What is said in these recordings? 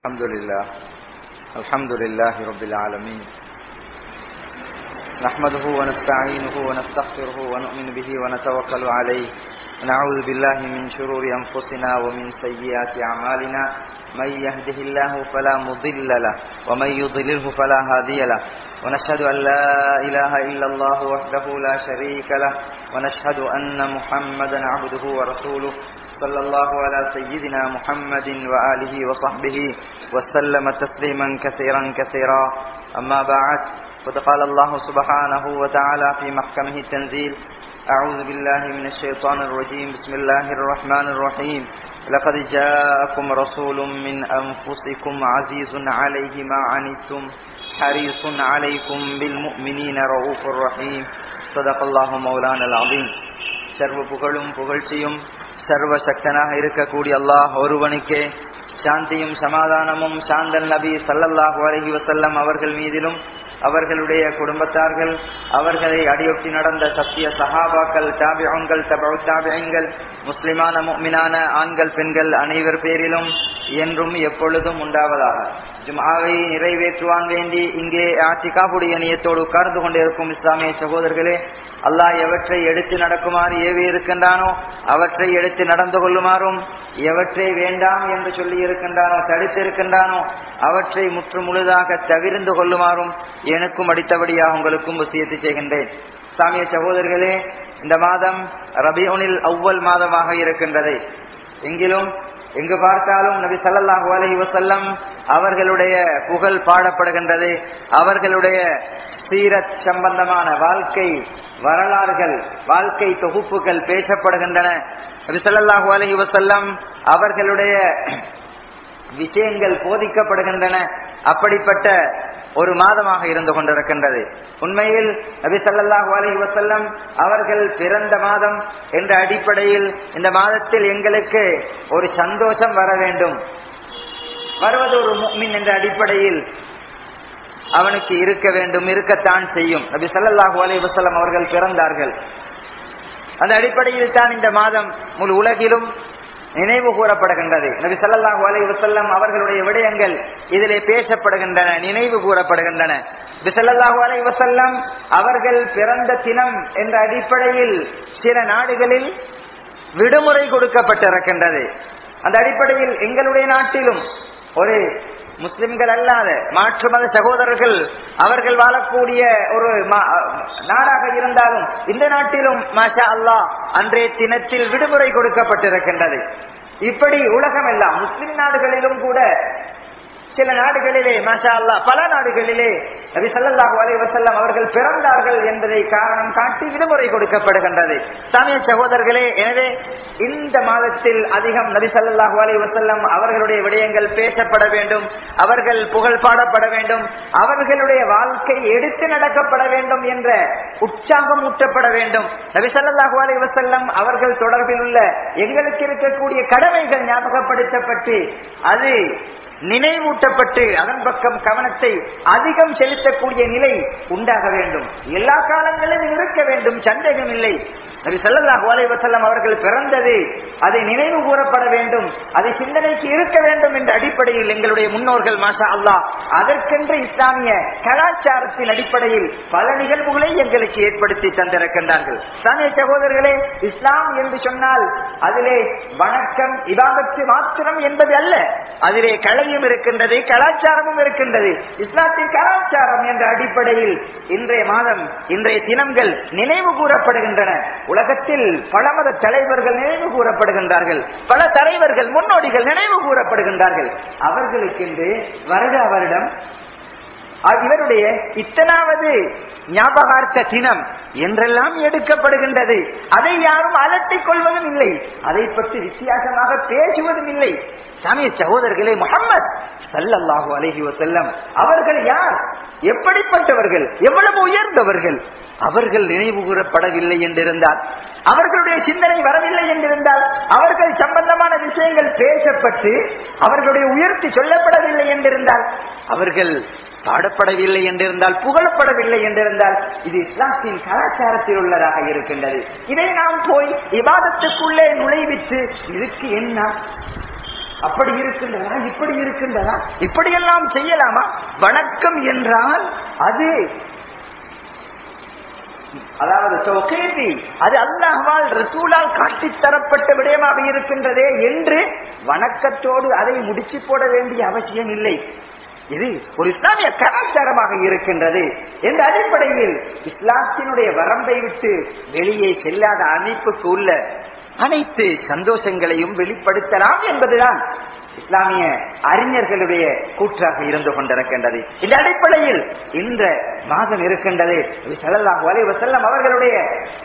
الحمد لله الحمد لله رب العالمين نحمده ونستعينه ونستغفره ونؤمن به ونتوكل عليه ونعوذ بالله من شرور أنفسنا ومن سيئات أعمالنا من يهده الله فلا مضل له ومن يضلله فلا هادي له ونشهد أن لا إله إلا الله وحده لا شريك له ونشهد أن محمدا عبده ورسوله صلى الله على سيدنا محمد وآله وصحبه وسلم تسليما كثيرا كثيرا أما بعد فقد قال الله سبحانه وتعالى في محكمه التنزيل أعوذ بالله من الشيطان الرجيم بسم الله الرحمن الرحيم لقد جاءكم رسول من أنفسكم عزيز عليه ما عنتم حريص عليكم بالمؤمنين رؤوف رحيم صدق الله مولانا العظيم சர்வ புகழும் புகழ்ச்சியும் சர்வ சக்தனாக இருக்கக்கூடிய அல்லாஹ் ஒருவனுக்கே சாந்தியும் சமாதானமும் சாந்தல் நபி சல்லல்லாஹு அலஹி வசல்லம் அவர்கள் மீதிலும் அவர்களுடைய குடும்பத்தார்கள் அவர்களை அடியொட்டி நடந்த சத்திய சஹாபாக்கள் தாபியங்கள் தபு தாபியங்கள் முஸ்லிமான முக்மினான ஆண்கள் பெண்கள் அனைவர் பேரிலும் என்றும் எப்பொழுதும் உண்டாவதாக ஜுமாவை நிறைவேற்றுவான் வேண்டி இங்கே ஆட்சிகாப்புடைய நியத்தோடு உட்கார்ந்து கொண்டிருக்கும் இஸ்லாமிய சகோதரர்களே அல்லாஹ் எவற்றை எடுத்து நடக்குமாறு ஏவி இருக்கின்றானோ அவற்றை எடுத்து நடந்து கொள்ளுமாறும் எவற்றை வேண்டாம் என்று சொல்லி இருக்கின்றானோ தடுத்து இருக்கின்றானோ அவற்றை முற்று முழுதாக தவிர்ந்து கொள்ளுமாறும் எனக்கும் அடித்தபடியாக உங்களுக்கும் வசியத்து செய்கின்றேன் இஸ்லாமிய சகோதரர்களே இந்த மாதம் ரபியோனில் அவ்வல் மாதமாக இருக்கின்றது எங்கிலும் எங்கு பார்த்தாலும் நபி சல்லாஹூ அலஹி வசல்லம் அவர்களுடைய புகழ் பாடப்படுகின்றது அவர்களுடைய சீரத் சம்பந்தமான வாழ்க்கை வரலாறுகள் வாழ்க்கை தொகுப்புகள் பேசப்படுகின்றன நபி சல்லாஹூ அலஹி வசல்லம் அவர்களுடைய விஷயங்கள் போதிக்கப்படுகின்றன அப்படிப்பட்ட ஒரு மாதமாக இருந்து கொண்டிருக்கின்றது உண்மையில் நபி சல்லாஹூ அலஹி வசல்லம் அவர்கள் பிறந்த மாதம் என்ற அடிப்படையில் இந்த மாதத்தில் எங்களுக்கு ஒரு சந்தோஷம் வர வேண்டும் வருவது ஒரு முக்மின் என்ற அடிப்படையில் அவனுக்கு இருக்க வேண்டும் இருக்கத்தான் செய்யும் நபி சல்லாஹூ அலி வசல்லம் அவர்கள் பிறந்தார்கள் அந்த அடிப்படையில் தான் இந்த மாதம் முழு உலகிலும் நினைவு கூறப்படுகின்றது நபி சல்லாஹூ அலி வசல்லம் அவர்களுடைய விடயங்கள் இதிலே பேசப்படுகின்றன நினைவு கூறப்படுகின்றன நபி சல்லாஹூ அலி வசல்லம் அவர்கள் பிறந்த தினம் என்ற அடிப்படையில் சில நாடுகளில் விடுமுறை கொடுக்கப்பட்டிருக்கின்றது அந்த அடிப்படையில் எங்களுடைய நாட்டிலும் ஒரு முஸ்லிம்கள் அல்லாத மாற்று மத சகோதரர்கள் அவர்கள் வாழக்கூடிய ஒரு நாடாக இருந்தாலும் இந்த நாட்டிலும் மாஷா அல்லாஹ் அன்றைய தினத்தில் விடுமுறை கொடுக்கப்பட்டிருக்கின்றது இப்படி உலகம் எல்லாம் முஸ்லிம் நாடுகளிலும் கூட சில நாடுகளிலே மாஷா அல்லா பல நாடுகளிலே நபி சல்லாஹூ அலி வசல்லம் அவர்கள் பிறந்தார்கள் என்பதை காரணம் காட்டி விடுமுறை கொடுக்கப்படுகின்றது சாமிய சகோதரர்களே எனவே இந்த மாதத்தில் அதிகம் நபி சல்லாஹூ அலி வசல்லம் அவர்களுடைய விடயங்கள் பேசப்பட வேண்டும் அவர்கள் புகழ் பாடப்பட வேண்டும் அவர்களுடைய வாழ்க்கை எடுத்து நடக்கப்பட வேண்டும் என்ற உற்சாகம் ஊட்டப்பட வேண்டும் நபி சல்லாஹூ அலி வசல்லம் அவர்கள் தொடர்பில் உள்ள எங்களுக்கு இருக்கக்கூடிய கடமைகள் ஞாபகப்படுத்தப்பட்டு அது நினைவூட்டப்பட்டு அதன் பக்கம் கவனத்தை அதிகம் செலுத்தக்கூடிய நிலை உண்டாக வேண்டும் எல்லா காலங்களிலும் இருக்க வேண்டும் சந்தேகம் இல்லை நபி சல்லாஹூ அலைவசல்லம் அவர்கள் பிறந்தது அதை நினைவு கூறப்பட வேண்டும் அதை சிந்தனைக்கு இருக்க வேண்டும் என்ற அடிப்படையில் எங்களுடைய முன்னோர்கள் மாஷா அல்லாஹ் அதற்கென்று இஸ்லாமிய கலாச்சாரத்தின் அடிப்படையில் பல நிகழ்வுகளை எங்களுக்கு ஏற்படுத்தி தந்திருக்கின்றார்கள் இஸ்லாமிய சகோதரர்களே இஸ்லாம் என்று சொன்னால் அதிலே வணக்கம் இபாபத்து மாத்திரம் என்பது அல்ல அதிலே கலையும் இருக்கின்றது கலாச்சாரமும் இருக்கின்றது இஸ்லாத்தின் கலாச்சாரம் என்ற அடிப்படையில் இன்றைய மாதம் இன்றைய தினங்கள் நினைவு கூறப்படுகின்றன உலகத்தில் பல மத தலைவர்கள் நினைவு கூறப்படுகின்றார்கள் பல தலைவர்கள் முன்னோடிகள் நினைவு கூறப்படுகின்றார்கள் அவர்களுக்கென்று வருட வருடம் இவருடைய இத்தனாவது ஞாபகார்த்த தினம் என்றெல்லாம் எடுக்கப்படுகின்றது அதை யாரும் அலட்டிக் கொள்வதும் இல்லை அதை பற்றி வித்தியாசமாக பேசுவதும் இல்லை சாமிய சகோதரர்களே முகம்மது சல்லல்லாஹு அலஹி வசல்லம் அவர்கள் யார் எப்படிப்பட்டவர்கள் எவ்வளவு உயர்ந்தவர்கள் அவர்கள் நினைவு கூறப்படவில்லை என்றிருந்தால் அவர்களுடைய சிந்தனை வரவில்லை என்றிருந்தால் அவர்கள் சம்பந்தமான விஷயங்கள் பேசப்பட்டு அவர்களுடைய உயர்த்தி சொல்லப்படவில்லை என்றிருந்தால் அவர்கள் பாடப்படவில்லை என்றிருந்தால் புகழப்படவில்லை என்றிருந்தால் இது இஸ்லாத்தின் கலாச்சாரத்தில் உள்ளதாக இருக்கின்றது இதை நாம் போய் விவாதத்துக்குள்ளே நுழைவித்து இதுக்கு என்ன அப்படி இருக்கின்றதா இப்படி இருக்கின்றதா இப்படியெல்லாம் செய்யலாமா வணக்கம் என்றால் அது அதாவது தொகைதி அது அல்லாஹ்வால் ரசூலால் காட்டித் தரப்பட்ட விடயமாக இருக்கின்றதே என்று வணக்கத்தோடு அதை முடிச்சு போட வேண்டிய அவசியம் இல்லை இது ஒரு இஸ்லாமிய கலாச்சாரமாக இருக்கின்றது என்ற அடிப்படையில் இஸ்லாத்தினுடைய வரம்பை விட்டு வெளியே செல்லாத அமைப்புக்கு உள்ள அனைத்து சந்தோஷங்களையும் வெளிப்படுத்தலாம் என்பதுதான் இஸ்லாமிய அறிஞர்களுடைய கூற்றாக இருந்து கொண்டிருக்கின்றது இந்த அடிப்படையில் இந்த மாதம் இருக்கின்றது செல்லலாம் வலைவ செல்லம் அவர்களுடைய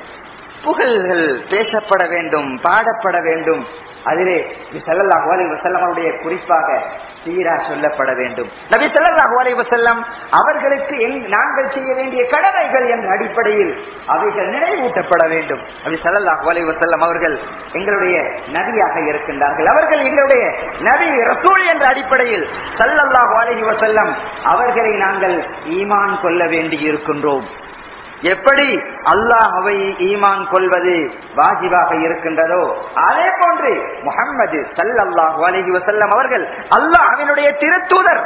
புகழ்கள் பேசப்பட வேண்டும் பாடப்பட வேண்டும் அதிலே செல்லல்லாஹு அலைஹி வஸல்லம் அவருடைய குறிப்பாக சீரா சொல்லப்பட வேண்டும் நபி ஸல்லல்லாஹு அலைஹி வஸல்லம் அவர்களுக்கு எங்- நாங்கள் செய்ய வேண்டிய கடமைகள் என்ற அடிப்படையில் அவைகள் நினைவூட்டப்பட வேண்டும் நபி ஸல்லல்லாஹு அலைஹி வஸல்லம் அவர்கள் எங்களுடைய நபியாக இருக்கின்றார்கள் அவர்கள் எங்களுடைய நபி ரசூல் என்ற அடிப்படையில் ஸல்லல்லாஹு அலைஹி வஸல்லம் அவர்களை நாங்கள் ஈமான் கொள்ள வேண்டி இருக்கின்றோம் எப்படி அல்லாஹ்வை ஈமான் கொள்வது வாஜிபாக இருக்கின்றதோ அதே போன்று முகம்மது சல்லல்லாஹு அலைஹி வஸல்லம் அவர்கள் அல்லாஹ்வினுடைய திருத்தூதர்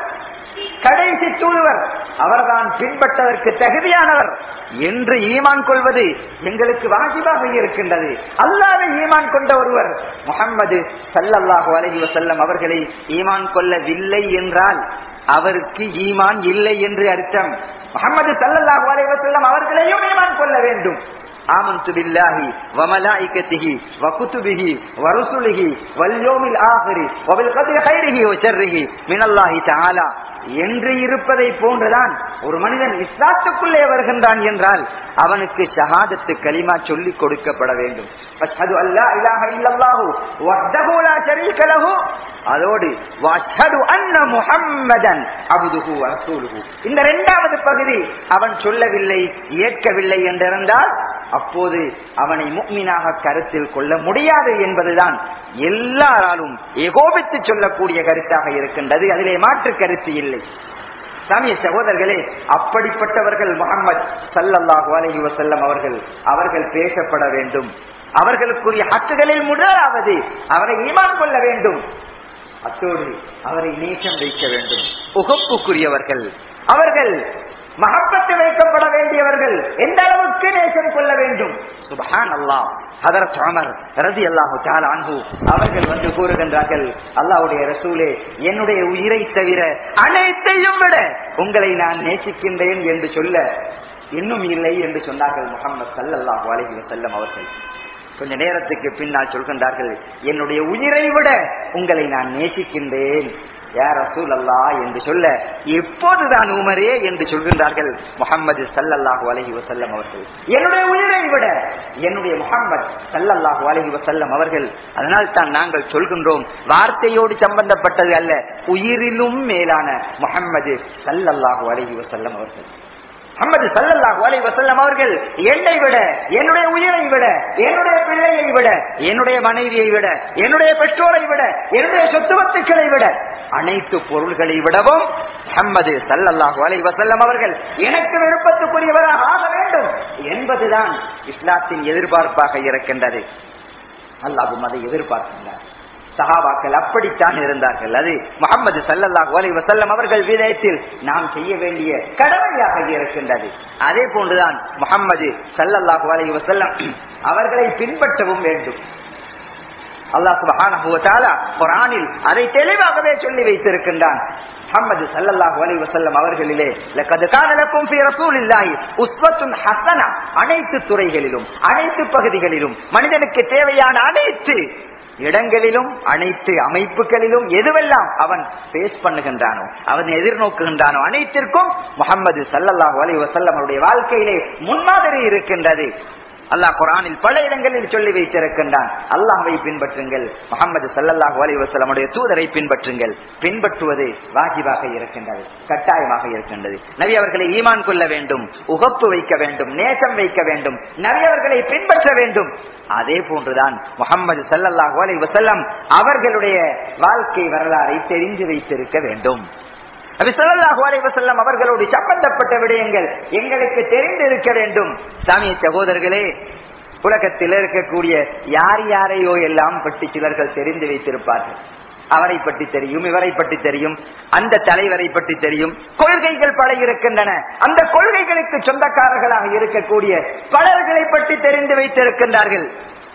கடைசி தூதுவர் அவர்தான் பின்பற்றதற்கு தகுதியானவர் என்று ஈமான் கொள்வது எங்களுக்கு வாஜிபாக இருக்கின்றது அல்லாவை ஈமான் கொண்ட ஒருவர் முகம்மது சல்லல்லாஹு அலைஹி வஸல்லம் அவர்களை ஈமான் கொள்ளவில்லை என்றால் அவருக்கு ஈமான் இல்லை என்று அர்த்தம் முகமது சல்லல்லாஹு அலைஹி வஸல்லம் அவர்களையும் ஈமான் கொள்ள வேண்டும் ஆமன்து பில்லாஹி வமலாயிகத்திஹி வகுதுபிஹி வரசுலிஹி வல்யோமில் ஆஹிரி வபில் கத்ரி கைரிஹி வஷர்ரிஹி மினல்லாஹி தஆலா என்று இருப்பதை போன்றுதான் ஒரு மனிதன் இஸ்லாத்துக்குள்ளே வருகின்றான் என்றால் அவனுக்கு ஷஹாதத்து கலிமா சொல்லிக் கொடுக்கப்பட வேண்டும் அஷ்ஹது அல்லா இலாஹ இல்லல்லாஹு வஹ்தஹு லா ஷரீக லஹு அதோடு வஷ்ஹது அன்ன முஹம்மதன் அப்துஹு வ ரசூலுஹு இந்த இரண்டாவது பகுதி அவன் சொல்லவில்லை ஏற்கவில்லை என்றிருந்தால் அப்போது அவனை முக்மினாக கருத்தில் கொள்ள முடியாது என்பதுதான் எல்லாராலும் ஏகோபித்து சொல்லக்கூடிய கருத்தாக இருக்கின்றது அதிலே மாற்று கருத்து இல்லை சாமிய சகோதரர்களே அப்படிப்பட்டவர்கள் முகமது சல்லல்லாஹு அலைஹி வஸல்லம் அவர்கள் அவர்கள் பேசப்பட வேண்டும் அவர்களுக்குரிய ஹக்குகளில் முதலாவது அவரை ஈமான் கொள்ள வேண்டும் அத்தோடு அவரை நேசம் வைக்க வேண்டும் உகப்புக்குரியவர்கள் அவர்கள் மகப்பத்து வைக்கப்பட வேண்டியவர்கள் எந்த அளவுக்கு நேசம் கொள்ள வேண்டும் சுபஹான் அல்லாஹ் ஹதரத் உமர் ரதி அல்லாஹு தஆலா அன்ஹு அவர்கள் வந்து கூறுகின்றார்கள் அல்லாஹ்வுடைய ரசூலே என்னுடைய உயிரை தவிர அனைத்தையும் விட உங்களை நான் நேசிக்கின்றேன் என்று சொல்ல இன்னும் இல்லை என்று சொன்னார்கள் முகமது சல்லல்லாஹு அலைஹி வஸல்லம் அவர்கள் கொஞ்ச நேரத்துக்கு பின்னால் சொல்கின்றார்கள் என்னுடைய உயிரை விட உங்களை நான் நேசிக்கின்றேன் யார் ரசூல் அல்லா என்று சொல்ல எப்போதுதான் உமரே என்று சொல்கின்றார்கள் முகமது சல்லல்லாஹு அலஹி வசல்லம் அவர்கள் என்னுடைய உயிரை விட என்னுடைய முகமது சல்லல்லாஹு அலஹி வசல்லம் அவர்கள் அதனால் தான் நாங்கள் சொல்கின்றோம் வார்த்தையோடு சம்பந்தப்பட்டது அல்ல உயிரிலும் மேலான முகம்மது சல்லல்லாஹு அலஹி வசல்லம் அவர்கள் முகமது சல்லல்லாஹு அலைஹி வஸல்லம் அவர்கள் என்னை விட என்னுடைய உயிரை விட என்னுடைய பிள்ளையை விட என்னுடைய மனைவியை விட என்னுடைய பெற்றோரை விட என்னுடைய சொத்துவத்துக்களை விட அனைத்து பொருள்களை விடவும் முகமது சல்லல்லாஹு அலைஹி வஸல்லம் அவர்கள் எனக்கு விருப்பத்துக்குரியவராக ஆக வேண்டும் என்பதுதான் இஸ்லாத்தின் எதிர்பார்ப்பாக இருக்கின்றது அல்லாஹும் அதை எதிர்பார்க்கின்றார் சஹாபாக்கள் அப்படித்தான் இருந்தார்கள் அது முகமது சல்லல்லாஹு அலைஹி வஸல்லம் அவர்கள் விதயத்தில் நாம் செய்ய வேண்டிய கடமையாக இருக்கின்றது அதே போன்றுதான் முகமது சல்லல்லாஹு அலைஹி வஸல்லம் அவர்களை பின்பற்றவும் வேண்டும் அல்லாஹ் சுப்ஹானஹு வ தஆலா குர்ஆனில் அதை தெளிவாகவே சொல்லி வைத்திருக்கின்றான் முஹம்மது ஸல்லல்லாஹு அலைஹி வஸல்லம் அவர்களிலே லக்கத் கான லக்கும் ஃபீ ரசூலில்லாஹி உஸ்வத்துன் ஹஸனா அனைத்து துறைகளிலும் அனைத்து பகுதிகளிலும் மனிதனுக்கு தேவையான அனைத்து இடங்களிலும் அனைத்து அமைப்புகளிலும் எதுவெல்லாம் அவன் பேஸ் பண்ணுகின்றானோ அவன் எதிர்நோக்குகின்றானோ அனைத்திற்கும் முகமது சல்லல்லாஹு அலைஹி வஸல்லம் அவருடைய வாழ்க்கையிலே முன்மாதிரி இருக்கின்றது அல்லாஹ் குரானில் பல இடங்களில் சொல்லி வைத்திருக்கின்றான் அல்லாஹ்வை பின்பற்றுங்கள் முகமது சல்லல்லாஹு அலைஹி வஸல்லமுடைய தூதரை பின்பற்றுங்கள் பின்பற்றுவது வாஜிபாக இருக்கின்றது கட்டாயமாக இருக்கின்றது நபி அவர்களை ஈமான் கொள்ள வேண்டும் உகப்பு வைக்க வேண்டும் நேசம் வைக்க வேண்டும் நபி அவர்களை பின்பற்ற வேண்டும் அதே போன்றுதான் முகமது சல்லல்லாஹு அலைஹி வஸல்லம் அவர்களுடைய வாழ்க்கை வரலாறை தெரிந்து வைத்திருக்க வேண்டும் நபி ஸல்லல்லாஹு அலைஹி வஸல்லம் அவர்களோடு சம்பந்தப்பட்ட விடயங்கள் எங்களுக்கு தெரிந்திருக்க வேண்டும் சாமிய சகோதரர்களே உலகத்தில் இருக்கக்கூடிய யார் யாரையோ எல்லாம் பற்றி சிலர்கள் தெரிந்து வைத்திருப்பார்கள் அவரை பற்றி தெரியும் இவரை பற்றி தெரியும் அந்த தலைவரை பற்றி தெரியும் கொள்கைகள் பல இருக்கின்றன அந்த கொள்கைகளுக்கு சொந்தக்காரர்களாக இருக்கக்கூடிய பலர்களை பற்றி தெரிந்து வைத்திருக்கின்றார்கள்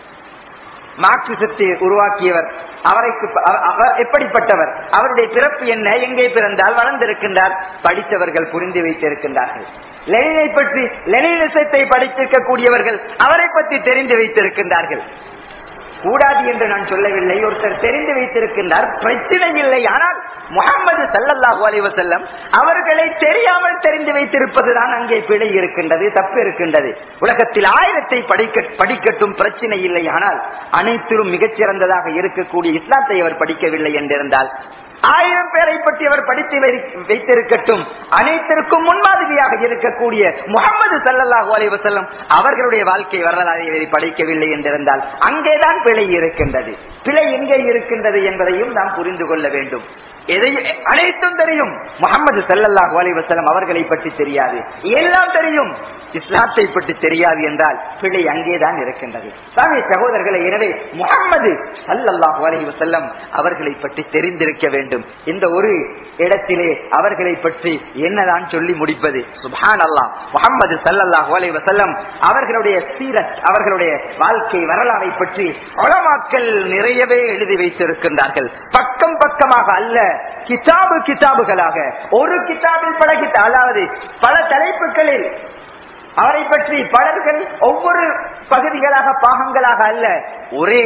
மார்க்சிசத்தை உருவாக்கியவர் அவரைக்கு அவ- அவர் எப்படிப்பட்டவர் அவருடைய பிறப்பு என்ன எங்கே பிறந்தால் வளர்ந்திருக்கின்றார் படித்தவர்கள் புரிந்து வைத்திருக்கின்றார்கள் லெனினை பற்றி லெனினிசத்தை படித்திருக்கக்கூடியவர்கள் அவரை பற்றி தெரிந்து வைத்திருக்கின்றார்கள் கூடாது என்று நான் சொல்லவில்லை ஒருத்தர் தெரிந்து வைத்திருக்கின்றார் பிரச்சனை இல்லை ஆனால் முகமது சல்லல்லாஹு அலைஹி வஸல்லம் அவர்களை தெரியாமல் தெரிந்து வைத்திருப்பதுதான் அங்கே பிழை இருக்கின்றது தப்பு இருக்கின்றது உலகத்தில் ஆயிரத்தை படிக்க படிக்கட்டும் பிரச்சனை இல்லை ஆனால் அனைத்திலும் மிகச்சிறந்ததாக இருக்கக்கூடிய இஸ்லாத்தை அவர் படிக்கவில்லை என்றிருந்தால் ஆயிரம் பேரை பற்றி அவர் படித்து வை- வைத்திருக்கட்டும் அனைத்திற்கும் முன்மாதிரியாக இருக்கக்கூடிய முகமது சல்லல்லாஹு அலைஹி வஸல்லம் அவர்களுடைய வாழ்க்கை வரலாறை இவர் படிக்கவில்லை என்றிருந்தால் அங்கேதான் பிழை இருக்கின்றது பிழை எங்கே இருக்கின்றது என்பதையும் நாம் புரிந்து கொள்ள வேண்டும் எதையும் அனைத்தும் தெரியும் முகமது சல்லல்லாஹு அலைஹி வஸல்லம் அவர்களை பற்றி தெரியாது எல்லாம் தெரியும் இஸ்லாத்தை பற்றி தெரியாது என்றால் பிழை அங்கேதான் இருக்கின்றது சாமி சகோதரர்களை எனவே முகம்மது சல்லல்லாஹு அலைஹி வஸல்லம் அவர்களை பற்றி தெரிந்திருக்க வேண்டும் இந்த ஒரு இடத்திலே அவர்களை பற்றி என்னதான் சொல்லி முடிப்பது சுபான் அல்லாஹ் முகம்மது சல்லல்லாஹு அலைஹி வஸல்லம் அவர்களுடைய சீரத் அவர்களுடைய வாழ்க்கை வரலாறை பற்றி உலமாக்கள் நிறையவே எழுதி வைத்திருக்கின்றார்கள் பக்கம் பக்கமாக அல்ல கிதாபு கிதாபுகளாக ஒரு கிதாபில் பல கிதா அதாவது பல தலைப்புகளில் அவரை பற்றி பலர்கள் ஒவ்வொரு பகுதிகளாக பாகங்களாக அல்ல ஒரே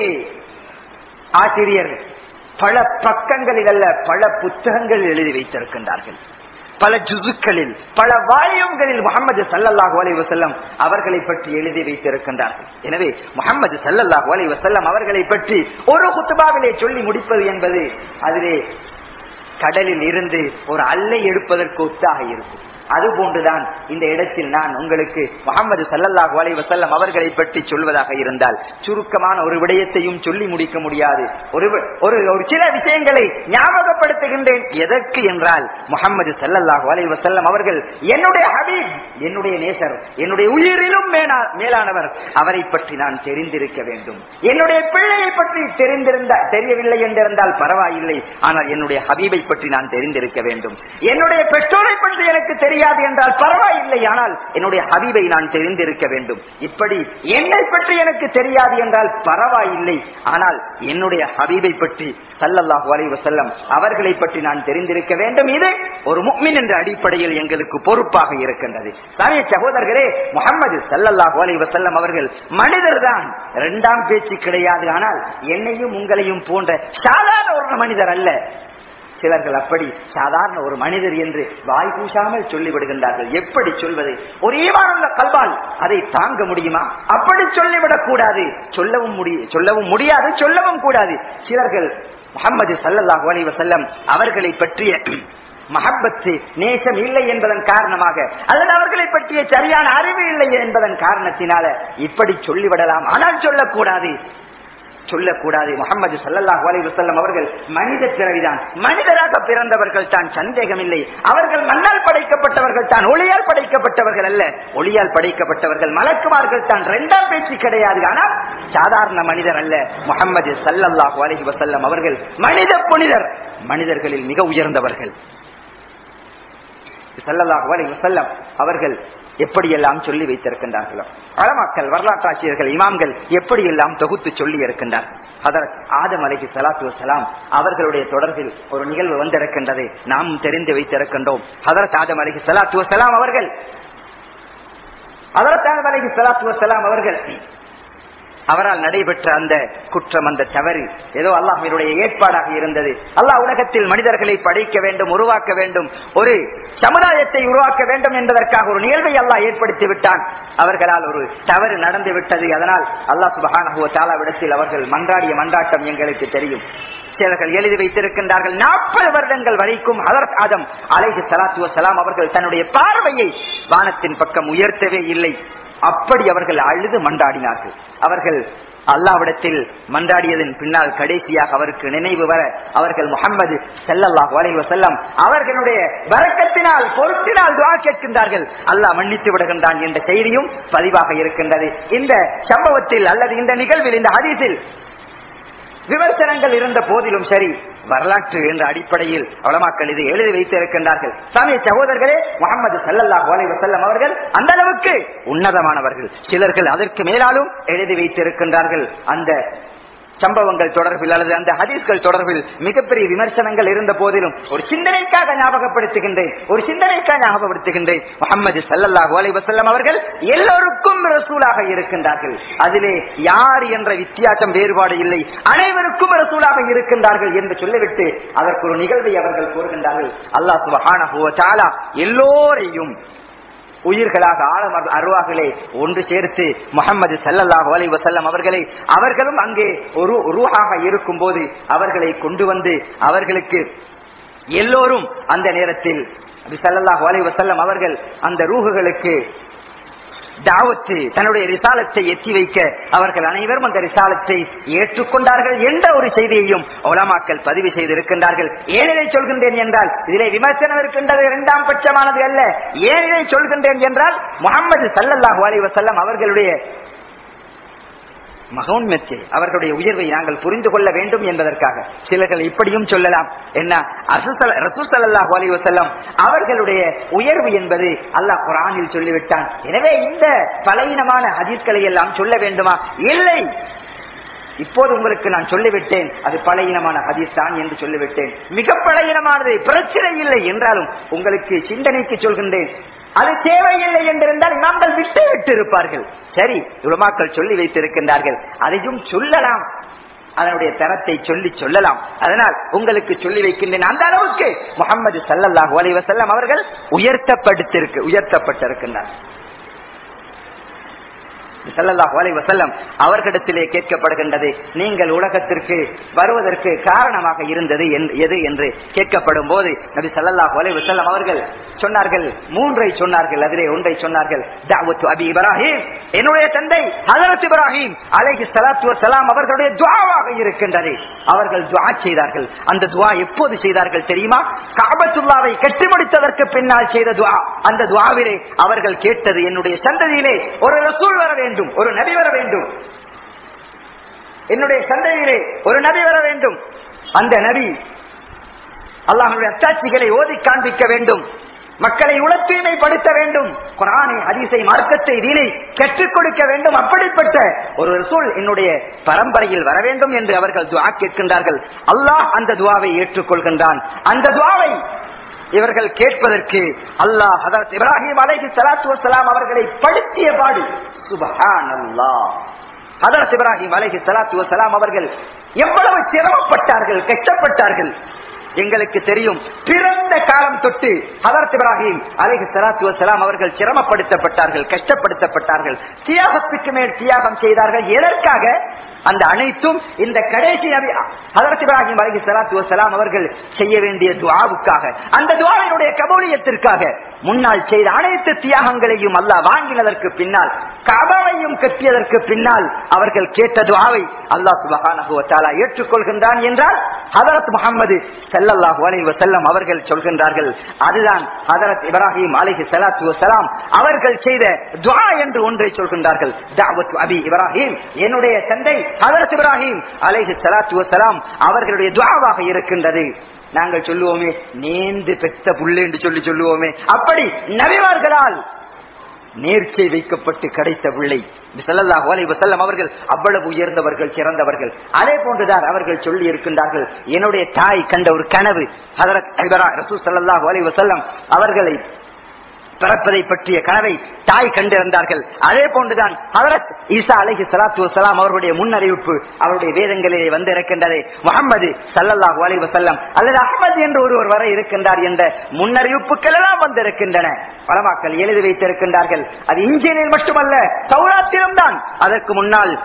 ஆசிரியர் பல பக்கங்களில் அல்ல பல புத்தகங்கள் எழுதி வைத்திருக்கின்றார்கள் பல ஜுசுக்களில் பல வால்யூம்களில் முகமது சல்லல்லாஹு அலைஹி வஸல்லம் அவர்களை பற்றி எழுதி வைத்திருக்கின்றார்கள் எனவே முகமது சல்லல்லாஹு அலைஹி வஸல்லம் அவர்களை பற்றி ஒரு குத்துபாவிலே சொல்லி முடிப்பது என்பது அதிலே கடலில் இருந்து ஒரு அல்லை எடுப்பதற்கு ஒத்தாக இருக்கும் அது போன்றுதான் இந்த இடத்தில் நான் உங்களுக்கு முகமது சல்லல்லாஹு அலைஹி வஸல்லம் அவர்களை பற்றி சொல்வதாக இருந்தால் சுருக்கமான ஒரு விடயத்தையும் சொல்லி முடிக்க முடியாது ஒரு வி- ஒரு ஒரு சில விஷயங்களை ஞாபகப்படுத்துகின்றேன் எதற்கு என்றால் முகமது சல்லல்லாஹு அலைஹி வஸல்லம் அவர்கள் என்னுடைய ஹபீப் என்னுடைய நேசர் என்னுடைய உயிரிலும் மேலா- மேலானவர் அவரை பற்றி நான் தெரிந்திருக்க வேண்டும் என்னுடைய பிள்ளையை பற்றி தெரிந்திருந்த தெரியவில்லை என்றிருந்தால் பரவாயில்லை ஆனால் என்னுடைய ஹபீபை பற்றி நான் தெரிந்திருக்க வேண்டும் என்னுடைய பெற்றோரை பற்றி எனக்கு தெரியாது என்றால் பரவாயில்லை ஆனால் என்னுடைய ஹபீபை நான் தெரிந்திருக்க வேண்டும் இப்படி என்னை பற்றி எனக்கு தெரியாது என்றால் பரவாயில்லை ஆனால் என்னுடைய ஹபீபை பற்றி சல்லல்லாஹு அலைஹி வஸல்லம் அவர்களை பற்றி நான் தெரிந்திருக்க வேண்டும் இது ஒரு முக்மின் என்ற அடிப்படையில் எங்களுக்கு பொறுப்பாக இருக்கின்றது தானே சகோதரர்களே முகமது சல்லல்லாஹு அலைஹி வஸல்லம் அவர்கள் மனிதர்தான் இரண்டாம் பேச்சு கிடையாது ஆனால் என்னையும் உங்களையும் போன்ற சாதாரண ஒரு மனிதர் அல்ல சிலர்கள் அப்படி சாதாரண ஒரு மனிதர் என்று வாய் பூசாமல் சொல்லிவிடுகின்றார்கள் எப்படி சொல்வது ஒரு ஈவானுள்ள கல்வால் அதை தாங்க முடியுமா அப்படி சொல்லிவிடக் கூடாது சொல்லவும் முடி சொல்லவும் முடியாது சொல்லவும் கூடாது சிலர்கள் முகமது சல்லல்லாஹு அலைஹி வஸல்லம் அவர்களை பற்றிய மஹப்பத்து நேசம் இல்லை என்பதன் காரணமாக அல்லது அவர்களை பற்றிய சரியான அறிவு இல்லை என்பதன் காரணத்தினால இப்படி சொல்லிவிடலாம் ஆனால் சொல்லக்கூடாது சொல்லக்கூடாது முகமது சல்லல்லாஹு அலைஹி வஸல்லம் அவர்கள் மனித பிறவிதான் மனிதராக பிறந்தவர்கள் தான் சந்தேகமில்லை அவர்கள் மண்ணால் படைக்கப்பட்டவர்கள் தான் ஒளியால் படைக்கப்பட்டவர்கள் அல்ல ஒளியால் படைக்கப்பட்டவர்கள் மலக்குமார்கள் தான் இரண்டாம் பேச்சு கிடையாது ஆனால் சாதாரண மனிதர் அல்ல முகமது சல்லல்லாஹு அலைஹி வஸல்லம் அவர்கள் மனித புனிதர் மனிதர்களில் மிக உயர்ந்தவர்கள் சல்லல்லாஹு அலைஹி வஸல்லம் அவர்கள் எப்படியெல்லாம் சொல்லி வைத்திருக்கின்றார்களோ அழமாக்கள் வரலாற்றாட்சியர்கள் இமாம்கள் எப்படியெல்லாம் தொகுத்து சொல்லி இருக்கின்றார் ஹதரத் ஆதம் அலைஹி ஸலாத்து வஸலாம் அவர்களுடைய தொடர்பில் ஒரு நிகழ்வு வந்திருக்கின்றது நாம் தெரிந்து வைத்திருக்கின்றோம் ஹதரத் ஆதம் அலைஹி ஸலாத்து வஸலாம் அவர்கள் ஹதரத் ஆதம் அலைஹி ஸலாத்து வஸலாம் அவர்கள் அவரால் நடைபெற்ற அந்த குற்றம் அந்த தவறு ஏதோ அல்லாஹினுடைய ஏற்பாடாக இருந்தது அல்லாஹ் உலகத்தில் மனிதர்களை படைக்க வேண்டும் உருவாக்க வேண்டும் ஒரு சமுதாயத்தை உருவாக்க வேண்டும் என்பதற்காக ஒரு நிகழ்வை அல்லாஹ் ஏற்படுத்தி விட்டான் அவர்களால் ஒரு தவறு நடந்து விட்டது அதனால் அல்லாஹ் சுபஹானஹு தாலாவிடத்தில் அவர்கள் மன்றாடிய மன்றாட்டம் எங்களுக்கு தெரியும் சிலர்கள் எழுதி வைத்திருக்கின்றார்கள் நாற்பது வருடங்கள் வரைக்கும் ஹதரத் ஆதம் அலைஹி ஸலாத்து வஸலாம் அவர்கள் தன்னுடைய பார்வையை வானத்தின் பக்கம் உயர்த்தவே இல்லை அப்படி அவர்கள் அழுது மன்றாடினார்கள் அவர்கள் அல்லாவிடத்தில் மன்றாடியதன் பின்னால் கடைசியாக அவருக்கு நினைவு வர அவர்கள் முகம்மது செல்லல்லாஹு அலைஹி வஸல்லம் அவர்களுடைய வரக்கத்தினால் பொருட்டினால் துஆ கேட்கின்றார்கள் அல்லாஹ் மன்னித்து விடுகின்றான் என்ற செய்தியும் பதிவாக இருக்கின்றது இந்த சம்பவத்தில் அல்லது இந்த நிகழ்வில் இந்த ஹதீஸில் விமர்சனங்கள் இருந்த போதிலும் சரி வரலாற்று என்ற அடிப்படையில் அவலமாக்கள் இதை எழுதி வைத்திருக்கின்றார்கள் சாமி சகோதரர்களே முகமது சல்லல்லாஹு அலைஹி வஸல்லம் அவர்கள் அந்த அளவுக்கு உன்னதமானவர்கள் சிலர்கள் அதற்கு மேலாலும் எழுதி வைத்திருக்கின்றார்கள் அந்த சம்பவங்கள் தொடர்பில் அல்லது அந்த ஹதீஸ்கள் தொடர்பில் மிகப்பெரிய விமர்சனங்கள் இருந்த போதிலும் ஒரு சிந்தனைக்காக ஞாபகப்படுத்துகின்றேன் ஒரு சிந்தனைக்காக ஞாபகப்படுத்துகின்றேன் முகமது சல்லல்லாஹு அலைஹி வஸல்லம் அவர்கள் எல்லோருக்கும் ரசூலாக இருக்கின்றார்கள் அதிலே யார் என்ற வித்தியாசம் வேறுபாடு இல்லை அனைவருக்கும் ரசூலாக இருக்கின்றார்கள் என்று சொல்லிவிட்டு அதற்கு ஒரு நிகழ்வை அவர்கள் கூறுகின்றார்கள் அல்லாஹ் சுபஹானஹு வ தஆலா எல்லோரையும் உயிர்களாக ஆழம் அருவாகளே ஒன்று சேர்த்து முகமது சல்லல்லாஹு அலைஹி வஸல்லம் அவர்களை அவர்களும் அங்கே ஒரு ரூஹாக இருக்கும் போது அவர்களை கொண்டு வந்து அவர்களுக்கு எல்லோரும் அந்த நேரத்தில் நபி ஸல்லல்லாஹு அலைஹி வஸல்லம் அவர்கள் அந்த ரூஹுகளுக்கு தாவத்து தன்னுடைய ரிசாலத்தை எத்தி வைக்க அவர்கள் அனைவரும் அந்த ரிசாலத்தை ஏற்றுக்கொண்டார்கள் என்ற ஒரு செய்தியையும் உலமாக்கள் பதிவு செய்திருக்கின்றார்கள் ஏன் இதை சொல்கின்றேன் என்றால் இதிலே விமர்சனம் இருக்கின்றது இரண்டாம் பட்சமானது அல்ல ஏன் இதை சொல்கின்றேன் என்றால் முகமது சல்லல்லாஹு அலைஹி வஸல்லம் அவர்களுடைய மகோன்மத்தை அவர்களுடைய உயர்வை நாங்கள் புரிந்து கொள்ள வேண்டும் என்பதற்காக சிலர்கள் இப்படியும் சொல்லலாம் என்ன ரசூசல்லாஹு அலி வசல்லம் அவர்களுடைய உயர்வு என்பது அல்லாஹ் குரானில் சொல்லிவிட்டான் எனவே இந்த பலையினமான ஹதீஸ்களை எல்லாம் சொல்ல வேண்டுமா இல்லை இப்போது உங்களுக்கு நான் சொல்லிவிட்டேன் அது பழையினமான ஹதீஸ் தான் என்று சொல்லிவிட்டேன் மிக பழையினமானது பிரச்சனை இல்லை என்றாலும் உங்களுக்கு சிந்தனைக்கு சொல்கின்றேன் அது தேவையில்லை என்றிருந்தால் நாங்கள் விட்டு விட்டு இருப்பார்கள் சரி உலமாக்கள் சொல்லி வைத்திருக்கின்றார்கள் அதையும் சொல்லலாம் அதனுடைய தரத்தை சொல்லி சொல்லலாம் அதனால் உங்களுக்கு சொல்லி வைக்கின்றேன் அந்த அளவுக்கு முகமது சல்லல்லாஹு அலைஹி வஸல்லம் அவர்கள் உயர்த்தப்படுத்திருக்கு உயர்த்தப்பட்டிருக்கின்றார் ஸல்லல்லாஹு அலைஹி வஸல்லம் அவர்களிடத்திலே கேட்கப்படுகின்றது நீங்கள் உலகத்திற்கு வருவதற்கு காரணமாக இருந்தது என்- எது என்று கேட்கப்படும் போது நபி ஸல்லல்லாஹு அலைஹி வஸல்லம் அவர்கள் சொன்னார்கள் மூன்றை சொன்னார்கள் அதிலே ஒன்றை சொன்னார்கள் தஅவத்து அபி இப்ராஹிம் என்னுடைய தந்தை ஹஜரத் இப்ராஹிம் அலைஹி ஸலாத்து வஸலாம் அவர்களுடைய துஆவாக இருக்கின்றது அவர்கள் துஆ செய்தார்கள் அந்த துஆ எப்போது செய்தார்கள் தெரியுமா கஅபத்துல்லாவை கட்டி முடித்ததற்கு பின்னால் செய்த துஆ அந்த துஆவிலே அவர்கள் கேட்டது என்னுடைய சந்ததியிலே ஒரு ரசூல் வர வேண்டும் ஒரு நபி வர வேண்டும் என்னுடைய சந்ததியிலே ஒரு நபி வர வேண்டும் அந்த நபி அல்லாஹனுடைய அத்தாட்சிகளை ஓதி காண்பிக்க வேண்டும் மக்களை உள தூய்மைப்படுத்த வேண்டும் குரானை ஹதீஸை மார்க்கத்தை தீனை கற்றுக் கொடுக்க வேண்டும் அப்படிப்பட்ட ஒரு ரசூல் என்னுடைய பரம்பரையில் வர வேண்டும் என்று அவர்கள் துஆ கேட்கின்றார்கள் அல்லாஹ் அந்த துவாவை ஏற்றுக்கொள்கின்றான் அந்த துவாவை இவர்கள் கேட்பதற்கு அல்லாஹ் ஹதரத் இப்ராஹிம் அலைஹி ஸலாத்து வஸலாம் அவர்களை படுத்திய பாடு சுப்ஹானல்லாஹ் ஹதரத் இப்ராஹிம் அலைஹி ஸலாத்து வஸலாம் அவர்கள் எவ்வளவு சிரமப்பட்டார்கள் கஷ்டப்பட்டார்கள் எங்களுக்கு தெரியும் பிறந்த காலம் தொட்டு ஹதரத் இப்ராஹிம் அலைஹி ஸலாத்து வஸலாம் அவர்கள் சிரமப்படுத்தப்பட்டார்கள் கஷ்டப்படுத்தப்பட்டார்கள் தியாகத்துக்கு மேல் தியாகம் செய்தார்கள் எதற்காக அந்த அனைத்தும் இந்த கடைசி நபி ஹதரத் இப்ராஹிம் அலைஹி ஸலாத்து வஸலாம் அவர்கள் செய்ய வேண்டிய துஆவுக்காக அந்த துஆவினுடைய கபூலியத்திற்காக முன்னால் செய்த அனைத்து தியாகங்களையும் அல்லாஹ் வாங்கினதற்கு பின்னால் கபாவையும் கட்டியதற்கு பின்னால் அவர்கள் கேட்ட துஆவை அல்லாஹ் சுப்ஹானஹு வ தஆலா ஏற்றுக்கொள்கின்றான் என்றால் ஹதரத் முஹம்மது ஸல்லல்லாஹு அலைஹி வஸல்லம் அவர்கள் சொல்கின்றார்கள் அதுதான் ஹதரத் இப்ராஹிம் அலைஹி ஸலாத்து வஸலாம் அவர்கள் செய்த துஆ என்று ஒன்றை சொல்கின்றார்கள் தஅவத் அபி இப்ராஹிம் என்னுடைய தந்தை ஹதரத் இப்ராஹிம் அலைஹி ஸலாத்து வஸலாம் அவர்களுடைய துஆவாக இருக்கின்றது நாங்கள் சொல்லுவோமே நேர்ந்து பெத்த புள்ளை என்று சொல்லி சொல்லுவோமே அப்படி நபிமார்களால் நேர்ச்சை வைக்கப்பட்டு கிடைத்த பிள்ளை ஸல்லல்லாஹு அலைஹி வஸல்லம் அவர்கள் அவ்வளவு உயர்ந்தவர்கள் சிறந்தவர்கள் அதே போன்றுதான் அவர்கள் சொல்லி இருக்கின்றார்கள் என்னுடைய தாய் கண்ட ஒரு கனவு ஹதரத் இப்ரா ரசூல் ஸல்லல்லாஹு அலைஹி வஸல்லம் அவர்களை பிறப்பதை பற்றிய கனவை தாய் கண்டிருந்தார்கள் அதே போன்றுதான் ஹதரத் ஈசா அலைஹி ஸலாத்து வஸலாம் அவருடைய முன்னறிவிப்பு அவருடைய வேதங்களிலே வந்து இருக்கின்றது முகமது ஸல்லல்லாஹு அலைஹி வஸல்லம் அல்லது அஹ்மத் என்று ஒருவர் வர இருக்கின்றார் என்ற முன்னறிவிப்புகள் எல்லாம் வந்திருக்கின்றன பலமாக்கள் எழுதி வைத்திருக்கின்றார்கள் அது இன்ஜினில் மட்டுமல்ல சௌராத்திரம் தான் அதற்கு முன்னால்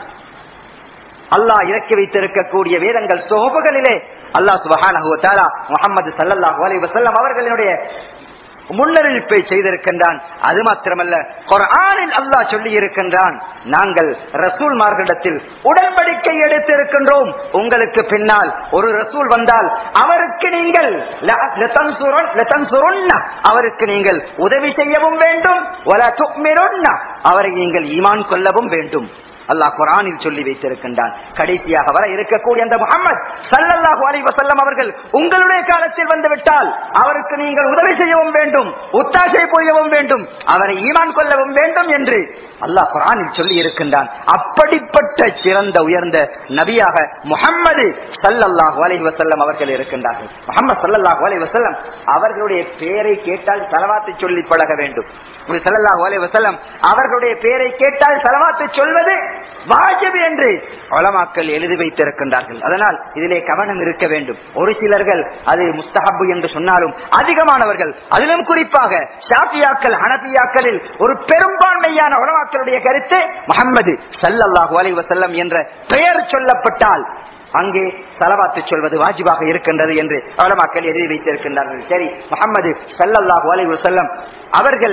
அல்லாஹ் இறக்கி வைத்திருக்கக்கூடிய வேதங்கள் சோபுகளிலே அல்லாஹ் சுபஹானஹு வ தஆலா முஹம்மது ஸல்லல்லாஹு அலைஹி வஸல்லம் அவர்களினுடைய முன்னறிவிப்பை செய்திருக்கின்றான் அது மாத்திரமல்ல குர்ஆனில் அல்லாஹ் சொல்லி இருக்கின்றான் நாங்கள் ரசூல்மார்களிடத்தில் உடன்படிக்கை எடுத்திருக்கின்றோம் உங்களுக்கு பின்னால் ஒரு ரசூல் வந்தால் அவருக்கு நீங்கள் ல- லதன்சுரன்- லதன்சுருன்ன, அவருக்கு நீங்கள் உதவி செய்யவும் வேண்டும் வல துக்மிருன்ன, அவரை நீங்கள் ஈமான் கொள்ளவும் வேண்டும் அல்லாஹ் குரானில் சொல்லி வைத்திருக்கின்றான் கடைசியாக வர இருக்கக்கூடிய அந்த முகமது சல்லல்லாஹு அலைஹி வஸல்லம் அவர்கள் உங்களுடைய காலத்தில் வந்து விட்டால் அவருக்கு நீங்கள் உதவி செய்யவும் வேண்டும் ஒத்தாசை புரியவும் வேண்டும் அவரை ஈமான் கொள்ளவும் வேண்டும் என்று அல்லாஹ் குரானில் சொல்லி இருக்கின்றான் அப்படிப்பட்ட சிறந்த உயர்ந்த நபியாக முகம்மது சல்லல்லாஹு அலைஹி வஸல்லம் அவர்கள் இருக்கின்றார்கள் முகமது சல்லல்லாஹு அலைஹி வஸல்லம் அவர்களுடைய பெயரை கேட்டால் தலவாத்தை சொல்லி பழக வேண்டும் ஒரு சல்லல்லாஹு அலைஹி வஸல்லம் அவர்களுடைய பெயரை கேட்டால் தலவாத்தை சொல்வது வாஜிப் என்று உலமாக்கள் எழுதி வைத்திருக்கின்றார்கள் அதனால் இதிலே கவனம் இருக்க வேண்டும் ஒரு சிலர்கள் அது முஸ்தஹப்பு என்று சொன்னாலும் அதிகமானவர்கள் அதிலும் குறிப்பாக ஷாஃபியாக்கள் ஹனபியாக்களில் ஒரு பெரும்பான்மையான உலமாக்களுடைய கருத்து முகம்மது சல்லல்லாஹு அலைஹி வஸல்லம் என்ற பெயர் சொல்லப்பட்டால் அங்கே சலவாத்து சொல்வது வாஜிபாக இருக்கின்றது என்று அவலமாக்கள் எழுதி வைத்திருக்கின்றார்கள் சரி முகமது சல்லல்லாஹு அலைஹி வஸல்லம் அவர்கள்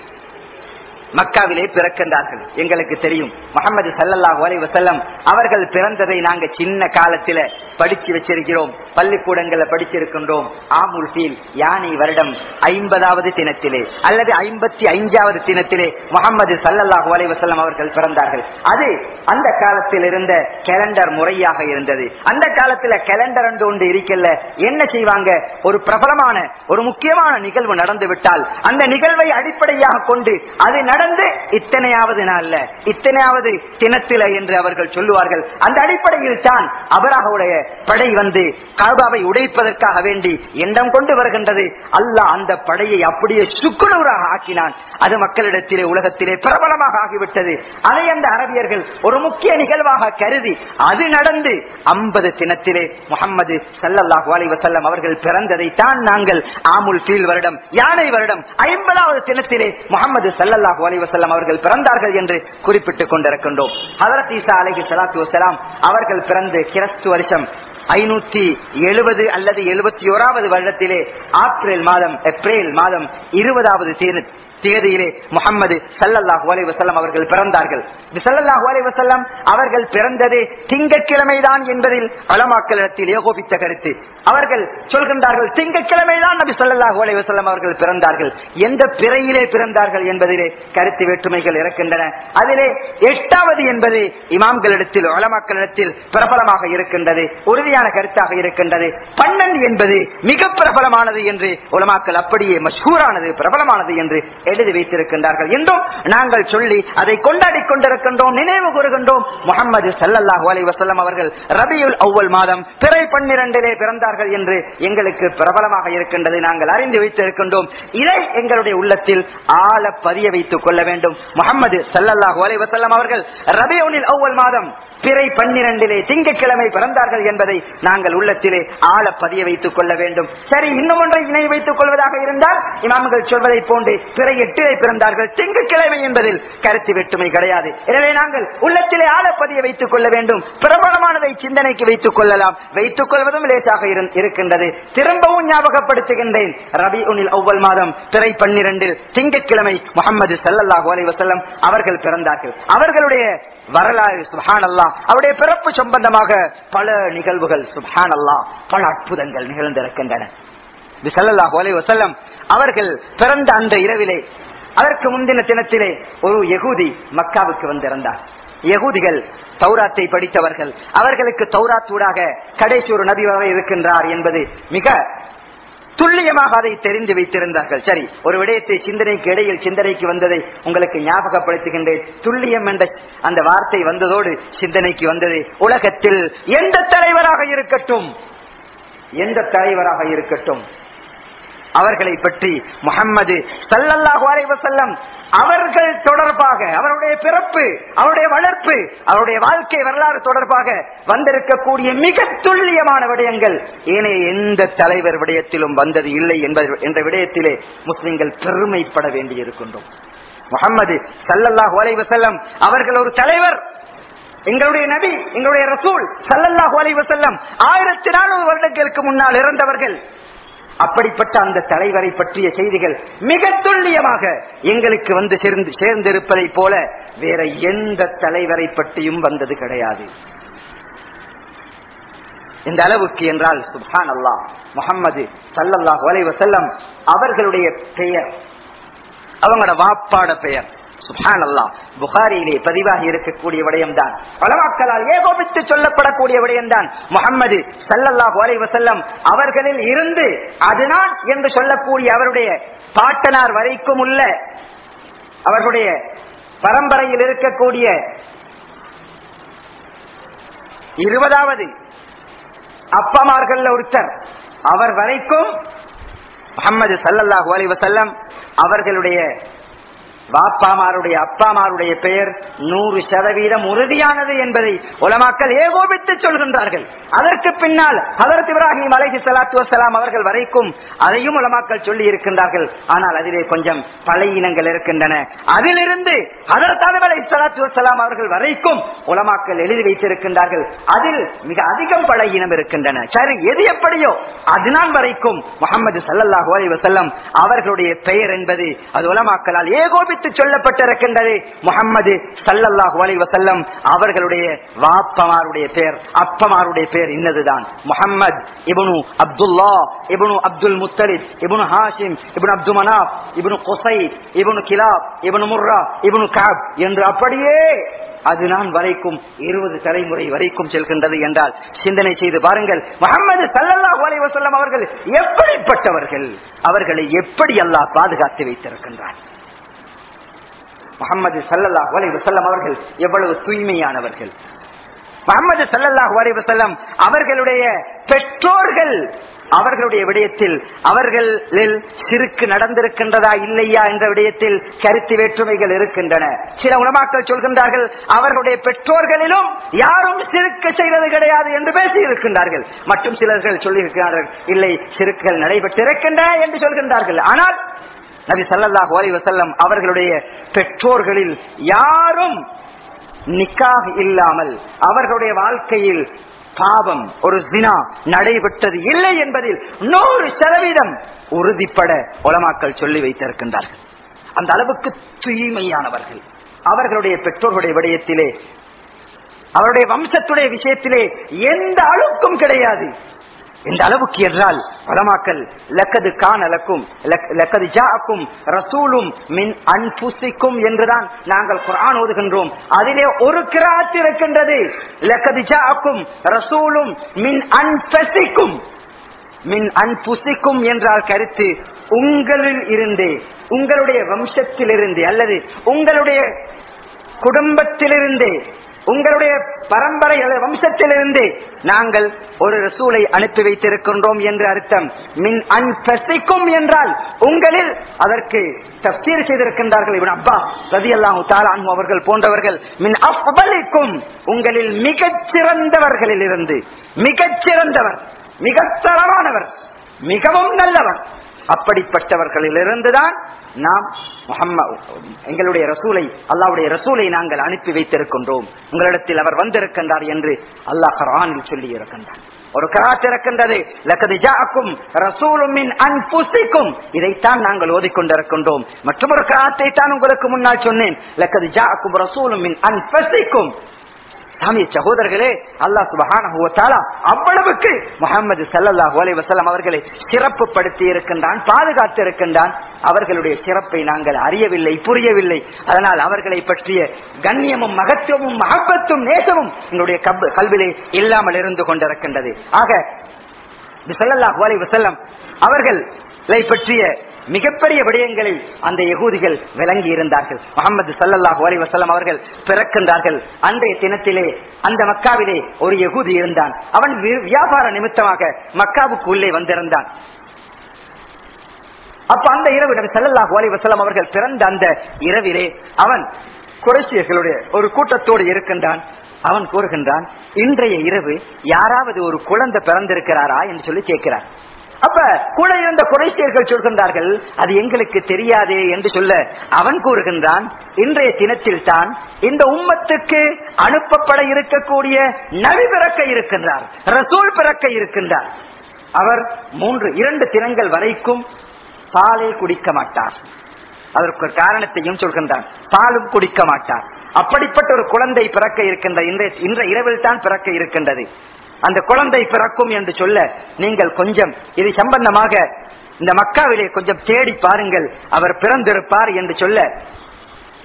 மக்காவிலே பிறக்கின்றார்கள் எங்களுக்கு தெரியும் முகமது சல்லல்லாஹு அலைஹி வஸல்லம் அவர்கள் பிறந்ததை நாங்க சின்ன காலத்தில படிச்சு வச்சிருக்கிறோம் பள்ளிக்கூடங்கள்ல படிச்சிருக்கின்றோம் ஆமுல் ஃபீல் யானை வருடம் ஐம்பதாவது தினத்திலே அல்லது ஐம்பத்தி ஐந்தாவது தினத்திலே முகமது சல்லல்லாஹு அலைஹி வஸல்லம் அவர்கள் பிறந்தார்கள் அது அந்த காலத்தில் இருந்த கேலண்டர் முறையாக இருந்தது அந்த காலத்துல கேலண்டர் என்று ஒன்று இருக்கல என்ன செய்வாங்க ஒரு பிரபலமான ஒரு முக்கியமான நிகழ்வு நடந்து விட்டால் அந்த நிகழ்வை அடிப்படையாக கொண்டு அது நடந்து இத்தனையாவது நாள்ல இத்தனையாவது தினத்தில என்று அவர்கள் சொல்லுவார்கள் அந்த அடிப்படையில் தான் அபராகுடைய படை வந்து காபாவை உடைப்பதற்காக வேண்டி எண்ணம் கொண்டு வருகின்றது அல்லாஹ் அந்த படையை அப்படியே சுக்குநூறாக ஆக்கினான் அது மக்களிடத்திலே உலகத்திலே பிரபலமாக ஆகிவிட்டது அதை அந்த அரபியர்கள் ஒரு முக்கிய நிகழ்வாக கருதி அது நடந்து ஐம்பது தினத்திலே முகம்மது சல்லல்லாஹு அலைஹி வஸல்லம் அவர்கள் பிறந்ததை தான் நாங்கள் ஆமுல் ஃபீல் வருடம் யானை வருடம் ஐம்பதாவது தினத்திலே முகமது சல்லல்லாஹு அலைஹி வஸல்லம் அவர்கள் பிறந்தார்கள் என்று குறிப்பிட்டுக் கொண்டிருக்கின்றோம் ஹதரத் ஈசா அலைஹி ஸலாத்து வஸலாம் அவர்கள் பிறந்து கிறிஸ்து வருஷம் ஐநூத்தி எழுபது அல்லது எழுபத்தி ஓராவது வருடத்திலே ஆப்ரேல் மாதம் ஏப்ரல் மாதம் இருபதாவது தேதி தேதியிலே முகம்மது சல்லல்லாஹு அலைஹி வஸல்லம் அவர்கள் பிறந்தார்கள் சல்லல்லாஹு அலைஹி வஸல்லம் அவர்கள் பிறந்தது திங்கட்கிழமைதான் என்பதில் அலமாக்களிடத்தில் ஏகோபித்த கருத்து அவர்கள் சொல்கின்றார்கள் திங்கட்கிழமைதான் நபி சல்லல்லாஹு அலைஹி வஸல்லம் அவர்கள் பிறந்தார்கள் எந்த பிறையிலே பிறந்தார்கள் என்பதிலே கருத்து வேற்றுமைகள் இருக்கின்றன அதிலே எட்டாவது என்பது இமாம்களிடத்தில் உலமாக்களிடத்தில் பிரபலமாக இருக்கின்றது உறுதியான கருத்தாக இருக்கின்றது பன்னெண்டு என்பது மிக பிரபலமானது என்று உலமாக்கள் அப்படியே மஷூரானது பிரபலமானது என்று எழுதி வைத்திருக்கின்றார்கள் என்றும் நாங்கள் சொல்லி அதை கொண்டாடி கொண்டிருக்கின்றோம் நினைவு கூறுகின்றோம் முகமது சல்லல்லாஹு அலைஹி வஸல்லம் அவர்கள் ரபியுல் அவ்வல் மாதம் பிறை பன்னிரண்டிலே பிறந்தார்கள் என்று எங்களுக்கு பிரபலமாக இருக்கின்றது நாங்கள் அறிந்து வைத்திருக்கின்றோம் இதை எங்களுடைய உள்ளத்தில் ஆழ பதிய வைத்துக் கொள்ள வேண்டும் முகமது சல்லல்லாஹு அலைஹி வஸல்லம் அவர்கள் ரபியுல் அவ்வல் மாதம் பிறை பன்னிரண்டிலே திங்கட்கிழமை பிறந்தார்கள் என்பதை நாங்கள் உள்ளத்திலே ஆழ பதிய வைத்துக் கொள்ள வேண்டும் சரி இன்னும் ஒன்றை இணை வைத்துக் கொள்வதாக இருந்தால் இமாம்கள் சொல்வதை போன்று பிறை எட்டிலே பிறந்தார்கள் திங்கட்கிழமை என்பதில் கருத்து வெட்டுமை கிடையாது எனவே நாங்கள் உள்ளத்திலே ஆழ பதிய வைத்துக் கொள்ள வேண்டும் பிரபலமானதை சிந்தனைக்கு வைத்துக் கொள்ளலாம் வைத்துக் கொள்வதும் லேசாக இரு- இருக்கின்றது திரும்பவும் ஞாபகப்படுத்துகின்றேன் ரபி உனில் ஒவ்வொரு மாதம் பிறை பன்னிரண்டில் திங்கட்கிழமை முகமது சல்லல்லாஹு அலைஹி வஸல்லம் அவர்கள் பிறந்தார்கள் அவர்களுடைய வரலாறு சுஹான் அல்லா அவருடைய பிறப்பு சம்பந்தமாக பல நிகழ்வுகள் சுஹான் அல்லா பல அற்புதங்கள் நிகழ்ந்திருக்கின்றன நபி ஸல்லல்லாஹு அலைஹி வஸல்லம் அவர்கள் பிறந்த அந்த இரவிலே அதற்கு முந்தின தினத்திலே ஒரு யகூதி மக்காவுக்கு வந்திருந்தார் யகூதிகள் தௌராத்தை படித்தவர்கள் அவர்களுக்கு தௌராத்தூடாக கடைசி ஒரு நபி வர இருக்கின்றார் என்பது மிக துல்லியமாக அதை தெரிந்து வைத்திருந்தார்கள் சரி ஒரு விடயத்தை சிந்தனைக்கு இடையில் சிந்தனைக்கு வந்ததை உங்களுக்கு ஞாபகப்படுத்துகின்றேன் துல்லியம் என்ற அந்த வார்த்தை வந்ததோடு சிந்தனைக்கு வந்தது உலகத்தில் எந்த தலைவராக இருக்கட்டும் எந்த தலைவராக இருக்கட்டும் அவர்களை பற்றி முகம்மது சல்லல்லாஹு அலைஹி வஸல்லம் அவர்கள் தொடர்பாக அவருடைய பிறப்பு அவருடைய வளர்ப்பு அவருடைய வாழ்க்கை வரலாறு தொடர்பாக வந்திருக்கக்கூடிய மிக துல்லியமான விடயங்கள் ஏனைய எந்த தலைவர் விடயத்திலும் வந்தது இல்லை என்பது என்ற விடயத்திலே முஸ்லிம்கள் பெருமைப்பட வேண்டியிருக்கின்றோம் முகம்மது சல்லல்லாஹு அலைஹி வஸல்லம் அவர்கள் ஒரு தலைவர் எங்களுடைய நபி எங்களுடைய ரசூல் சல்லல்லாஹு அலைஹி வஸல்லம் ஆயிரத்தி நானூறு வருடங்களுக்கு முன்னால் இறந்தவர்கள் அப்படிப்பட்ட அந்த தலைவரை பற்றிய செய்திகள் மிக துல்லியமாக எங்களுக்கு வந்து சேர்ந்து சேர்ந்திருப்பதை போல வேற எந்த தலைவரை பற்றியும் வந்தது கிடையாது இந்த அளவுக்கு என்றால் சுப்ஹான் அல்லாஹ் முகம்மது சல்லல்லாஹு அலைஹி வஸல்லம் அவர்களுடைய பெயர் அவங்களோட வாப்பாட பெயர் சுஹான் அல்லா புகாரியிலே பதிவாகி இருக்கக்கூடிய விடயம்தான் பலமாக்களால் ஏகோபித்து சொல்லப்படக்கூடிய விடயம்தான் முகம்மது சல்லல்லாஹு அலைஹி வஸல்லம் அவர்களில் இருந்து அதுதான் என்று சொல்லக்கூடிய அவருடைய பாட்டனார் வரைக்கும் உள்ள அவர்களுடைய பரம்பரையில் இருக்கக்கூடிய இருபதாவது அப்பமார்கள் ஒருத்தர் அவர் வரைக்கும் முகமது சல்லல்லாஹு அலைஹி வஸல்லம் அவர்களுடைய பாப்பாமாருடைய அப்பாமாருடைய பெயர் நூறு சதவீதம் உறுதியானது என்பதை உலமாக்கள் ஏகோபித்து சொல்கின்றார்கள் அதற்கு பின்னால் ஹதரத் இப்ராஹிம் அலைஹி ஸலாத்து வஸலாம் அவர்கள் வரைக்கும் அதையும் உலமாக்கள் சொல்லி இருக்கின்றார்கள் ஆனால் அதிலே கொஞ்சம் பழையினங்கள் இருக்கின்றன அதிலிருந்து ஹதரத் ஆதம் அலைஹி ஸலாத்து வஸலாம் அவர்கள் வரைக்கும் உலமாக்கள் எழுதி வைத்திருக்கின்றார்கள் அதில் மிக அதிகம் பழையினம் இருக்கின்றன சரி எது எப்படியோ அதுதான் வரைக்கும் முகமது சல்லல்லாஹு அலைஹி வஸல்லம் அவர்களுடைய பெயர் என்பது அது உலமாக்களால் ஏகோபி குறித்து சொல்லப்பட்டிருக்கின்றது முகம்மது சல்லல்லாஹு அலைஹி வஸல்லம் அவர்களுடைய வாப்பமாருடைய பெயர் அப்பமாருடைய பெயர் இன்னதுதான் முகம்மது இப்னு அப்துல்லா இப்னு அப்துல் முத்தலிப் இப்னு ஹாஷிம் இப்னு அப்து மனாப் இப்னு குசை இப்னு கிலாப் இப்னு முர்ரா இப்னு காப் என்று அப்படியே அது நான் வரைக்கும் இருபது தலைமுறை வரைக்கும் செல்கின்றது என்றால் சிந்தனை செய்து பாருங்கள் முகமது சல்லல்லாஹு அலைஹி வஸல்லம் அவர்கள் எப்படிப்பட்டவர்கள் அவர்களை எப்படி அல்லாஹ் பாதுகாத்து வைத்திருக்கின்றார் முகமது சல்லல்லாஹு அலைஹி வஸல்லம் அவர்கள் எவ்வளவு தூய்மையானவர்கள் முகமது சல்லல்லாஹு அலைஹி வஸல்லம் அவர்களுடைய பெற்றோர்கள் அவர்களுடைய விடயத்தில் அவர்களில் சிறுக்கு நடந்திருக்கின்றதா இல்லையா என்ற விடயத்தில் கருத்து வேற்றுமைகள் இருக்கின்றன சில உலமாக்கள் சொல்கின்றார்கள் அவர்களுடைய பெற்றோர்களிலும் யாரும் சிறுக்கு செய்வது கிடையாது என்று பேசி இருக்கின்றார்கள் மற்றும் சிலர்கள் சொல்லியிருக்கிறார்கள் இல்லை சிறுக்குகள் நடைபெற்றிருக்கின்றன என்று சொல்கின்றார்கள் ஆனால் நபி சல்லல்லாஹு அலைஹி வஸல்லம் அவர்களுடைய பெற்றோர்களில் யாரும் நிக்காக இல்லாமல் அவர்களுடைய வாழ்க்கையில் பாவம் ஒரு சினா நடைபெற்றது இல்லை என்பதில் நூறு சதவீதம் உறுதிப்பட உலமாக்கள் சொல்லி வைத்திருக்கின்றார்கள் அந்த அளவுக்கு தூய்மையானவர்கள் அவர்களுடைய பெற்றோர்களுடைய விடயத்திலே அவருடைய வம்சத்துடைய விஷயத்திலே எந்த அழுக்கும் கிடையாது இந்த அளவுக்கு என்றால் பலமாக்கல் லக்கது காணலக்கும் லக்கது ஜாக்கும் ரசூலும் மின் அன்புசிக்கும் என்றுதான் நாங்கள் குரான் ஓதுகின்றோம் அதிலே ஒரு கிராத் இருக்கின்றது லக்கது ஜாக்கும் ரசூலும் மின் அன்பசிக்கும் மின் அன்புசிக்கும் என்றால் கருத்து உங்களில் இருந்தே உங்களுடைய வம்சத்திலிருந்து அல்லது உங்களுடைய குடும்பத்திலிருந்தே உங்களுடைய பரம்பரை அல்லது வம்சத்திலிருந்து நாங்கள் ஒரு ரசூலை அனுப்பி வைத்திருக்கின்றோம் என்று அர்த்தம் மின் அன்பசிக்கும் என்றால் உங்களில் அதற்கு தப்சீர் செய்திருக்கின்றார்கள் இவன் அப்பா ரதி அல்லாஹு தாலான் அவர்கள் போன்றவர்கள் மின் அஃபலிக்கும் உங்களில் மிகச் சிறந்தவர்களில் இருந்து மிகச் சிறந்தவர் மிக தரமானவர் மிகவும் நல்லவர் அப்படிப்பட்டவர்களில் இருந்துதான் நாம் எங்களுடைய ரசூலை அல்லாவுடைய ரசூலை நாங்கள் அனுப்பி வைத்திருக்கின்றோம் உங்களிடத்தில் அவர் வந்திருக்கின்றார் என்று அல்லாஹ் குரானில் சொல்லி இருக்கின்றார் ஒரு கராத் இருக்கின்றது லக்கது ஜாக்கும் ரசூலுமின் அன்புசிக்கும் இதைத்தான் நாங்கள் ஓதிக்கொண்டிருக்கின்றோம் மற்றும் ஒரு கராத்தை தான் உங்களுக்கு முன்னால் சொன்னேன் லக்கது ஜாக்கும் ரசூலுமின் அன்பசிக்கும் சாமிய சகோதரர்களே அல்லா சுபஹான அவ்வளவுக்கு முகமது சல்லாஹூ அலை வசலம் அவர்களை சிறப்பு படுத்தி இருக்கின்றான் பாதுகாத்து இருக்கின்றான் அவர்களுடைய சிறப்பை நாங்கள் அறியவில்லை புரியவில்லை அதனால் அவர்களை பற்றிய கண்ணியமும் மகத்துவமும் மகப்பத்தும் நேசமும் எங்களுடைய கல்விலே இல்லாமல் இருந்து கொண்டிருக்கின்றது ஆக சல்லாஹூ அலை வசல்லம் அவர்களை பற்றிய மிகப்பெரிய விடயங்களை அந்த யகூதிகள் விளங்கி இருந்தார்கள் முகமது சல்லல்லாஹு அலி வசல்லம் அவர்கள் பிறக்கின்றார்கள் அன்றைய தினத்திலே அந்த மக்காவிலே ஒரு யகூதி இருந்தான் அவன் வியாபார நிமித்தமாக மக்காவுக்கு உள்ளே வந்திருந்தான் அப்ப அந்த இரவு நபி சல்லல்லாஹு அலி வசல்லம் அவர்கள் பிறந்த அந்த இரவிலே அவன் குறைசியர்களுடைய ஒரு கூட்டத்தோடு இருக்கின்றான் அவன் கூறுகின்றான் இன்றைய இரவு யாராவது ஒரு குழந்தை பிறந்திருக்கிறாரா என்று சொல்லி கேட்கிறார் அப்ப கூட இருந்த குறைசியர்கள் சொல்கின்றார்கள் அது எங்களுக்கு தெரியாதே என்று சொல்ல அவன் கூறுகின்றான் இன்றைய தினத்தில் தான் இந்த உம்மத்துக்கு அனுப்பப்பட இருக்கக்கூடிய நபி பிறக்க இருக்கின்றார் ரசூல் பிறக்க இருக்கின்றார் அவர் மூன்று இரண்டு தினங்கள் வரைக்கும் பாலை குடிக்க மாட்டார் அதற்கு ஒரு காரணத்தையும் சொல்கின்றான் பாலும் குடிக்க மாட்டார் அப்படிப்பட்ட ஒரு குழந்தை பிறக்க இருக்கின்ற இன்றைய இரவில் தான் பிறக்க இருக்கின்றது அந்த குழந்தை பிறக்கும் என்று சொல்ல நீங்கள் கொஞ்சம் இது சம்பந்தமாக இந்த மக்காவிலே கொஞ்சம் தேடி பாருங்கள் அவர் பிறந்திருப்பார் என்று சொல்ல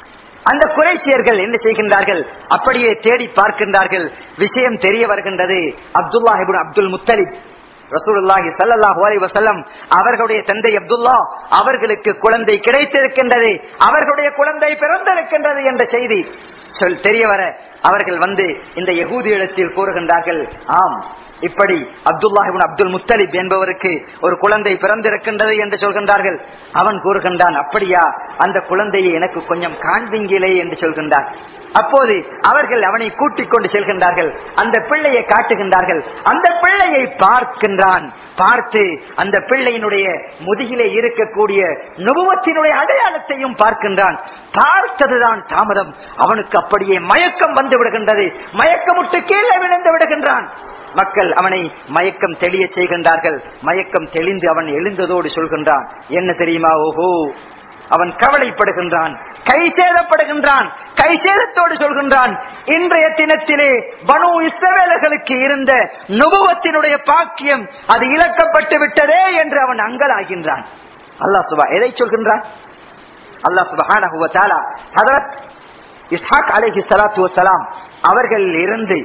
அந்த குறைசியர்கள் என்ன செய்கின்றார்கள் அப்படியே தேடி பார்க்கின்றார்கள் விஷயம் தெரிய வருகின்றது அப்துல்லா அப்துல் முத்தலிப் ரசூலுல்லாஹி ஸல்லல்லாஹு அலைஹி வஸல்லம் அவர்களுடைய தந்தை அப்துல்லா அவர்களுக்கு குழந்தை கிடைத்திருக்கின்றது அவர்களுடைய குழந்தை பிறந்திருக்கின்றது என்ற செய்தி சொல் தெரிய வர அவர்கள் வந்து இந்த யகூதி இடத்தில் கூறுகின்றார்கள் ஆம் இப்படி அப்துல்லாஹிபின் அப்துல் முத்தலிப் என்பவருக்கு ஒரு குழந்தை பிறந்திருக்கின்றது என்று சொல்கின்றார்கள் அவன் கூறுகின்றான் அப்படியா அந்த குழந்தையை எனக்கு கொஞ்சம் காண்பிங்களே என்று சொல்கின்றார் அப்போது அவர்கள் அவனை கூட்டிக் கொண்டு செல்கின்றார்கள் அந்த பிள்ளையை காட்டுகின்றார்கள் அந்த பிள்ளையை பார்க்கின்றான் பார்த்து அந்த பிள்ளையினுடைய முதுகிலே இருக்கக்கூடிய நுபுவத்தினுடைய அடையாளத்தையும் பார்க்கின்றான் பார்த்ததுதான் தாமதம் அவனுக்கு அப்படியே மயக்கம் வந்து விடுகின்றது மயக்கமுட்டு கீழே விழுந்து விடுகின்றான் மக்கள் அவனை மயக்கம் தெளிய செய்கின்றார்கள் மயக்கம் தெளிந்து அவன் எழுந்ததோடு சொல்கின்றான் என்ன தெரியுமா ஓஹோ அவன் கவலைப்படுகின்றான் கை சேதப்படுகின்றான் கை சேதத்தோடு சொல்கின்றான் இன்றைய தினத்திலே பனு இஸ்ரவேலர்களுக்கு இருந்த நுபுவத்தினுடைய பாக்கியம் அது இழக்கப்பட்டு விட்டதே என்று அவன் அங்கலாகின்றான் அல்லாஹ் சுபா எதை சொல்கின்றான் அல்லாஹ் சுபஹானஹு வ தஆலா ஹஜரத் இஸ்ஹாக் அலைஹி ஸலாத்து வஸலாம் அவர்கள் இருந்து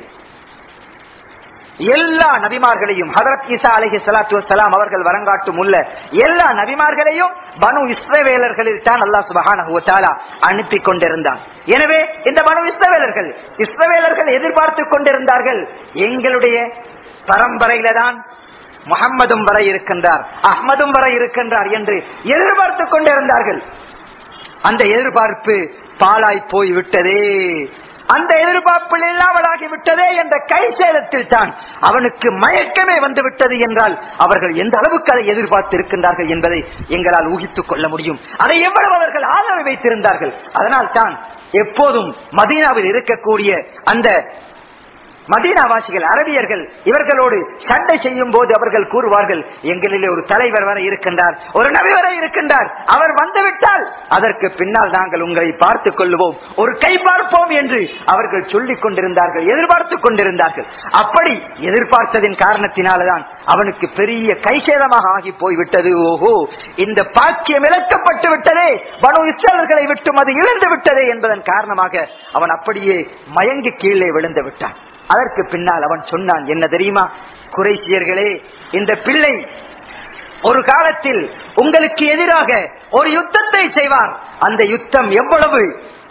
எல்லா நபிமார்களையும் ஹதரத் ஈசா அலஹி சலாத்து வலாம் அவர்கள் வரங்காட்டும் உள்ள எல்லா நபிமார்களையும் பனு இஸ்ரவேலர்களில் தான் அல்லா சுபஹான அனுப்பி கொண்டிருந்தான் எனவே இந்த பனு இஸ்ரவேலர்கள் இஸ்ரவேலர்கள் எதிர்பார்த்து கொண்டிருந்தார்கள் எங்களுடைய பரம்பரையில தான் முகம்மதும் வர இருக்கின்றார் அஹ்மதும் வர இருக்கின்றார் என்று எதிர்பார்த்து கொண்டிருந்தார்கள் அந்த எதிர்பார்ப்பு பாலாய் போய் விட்டதே அந்த எதிர்பார்ப்பில் இல்லாமலாகி விட்டதே என்ற கை சேலத்தில் தான் அவனுக்கு மயக்கமே வந்து விட்டது என்றால் அவர்கள் எந்த அளவுக்கு அதை எதிர்பார்த்து இருக்கின்றார்கள் என்பதை எங்களால் ஊகித்துக் கொள்ள முடியும் அதை எவ்வளவு அவர்கள் ஆதரவு வைத்திருந்தார்கள் அதனால் தான் எப்போதும் மதீனாவில் இருக்கக்கூடிய அந்த மதீனாவாசிகள் அரபியர்கள் இவர்களோடு சண்டை செய்யும் போது அவர்கள் கூறுவார்கள் எங்களிலே ஒரு தலைவர் வர இருக்கின்றார் ஒரு நபி வர இருக்கின்றார் அவர் வந்துவிட்டால் அதற்கு பின்னால் நாங்கள் உங்களை பார்த்துக் கொள்ளுவோம் ஒரு கை பார்ப்போம் என்று அவர்கள் சொல்லிக் கொண்டிருந்தார்கள் எதிர்பார்த்துக் கொண்டிருந்தார்கள் அப்படி எதிர்பார்த்ததின் காரணத்தினால்தான் அவனுக்கு பெரிய கைசேதமாக ஆகி போய்விட்டது ஓஹோ இந்த பாக்கியம் இழக்கப்பட்டு விட்டதே பனு இஸ்ரேலர்களை விட்டும் அது இழந்து விட்டதே என்பதன் காரணமாக அவன் அப்படியே மயங்கி கீழே விழுந்து விட்டான் அதற்கு பின்னால் அவன் சொன்னான் என்ன தெரியுமா குறைசியர்களே இந்த பிள்ளை ஒரு காலத்தில் உங்களுக்கு எதிராக ஒரு யுத்தத்தை செய்வார் அந்த யுத்தம் எவ்வளவு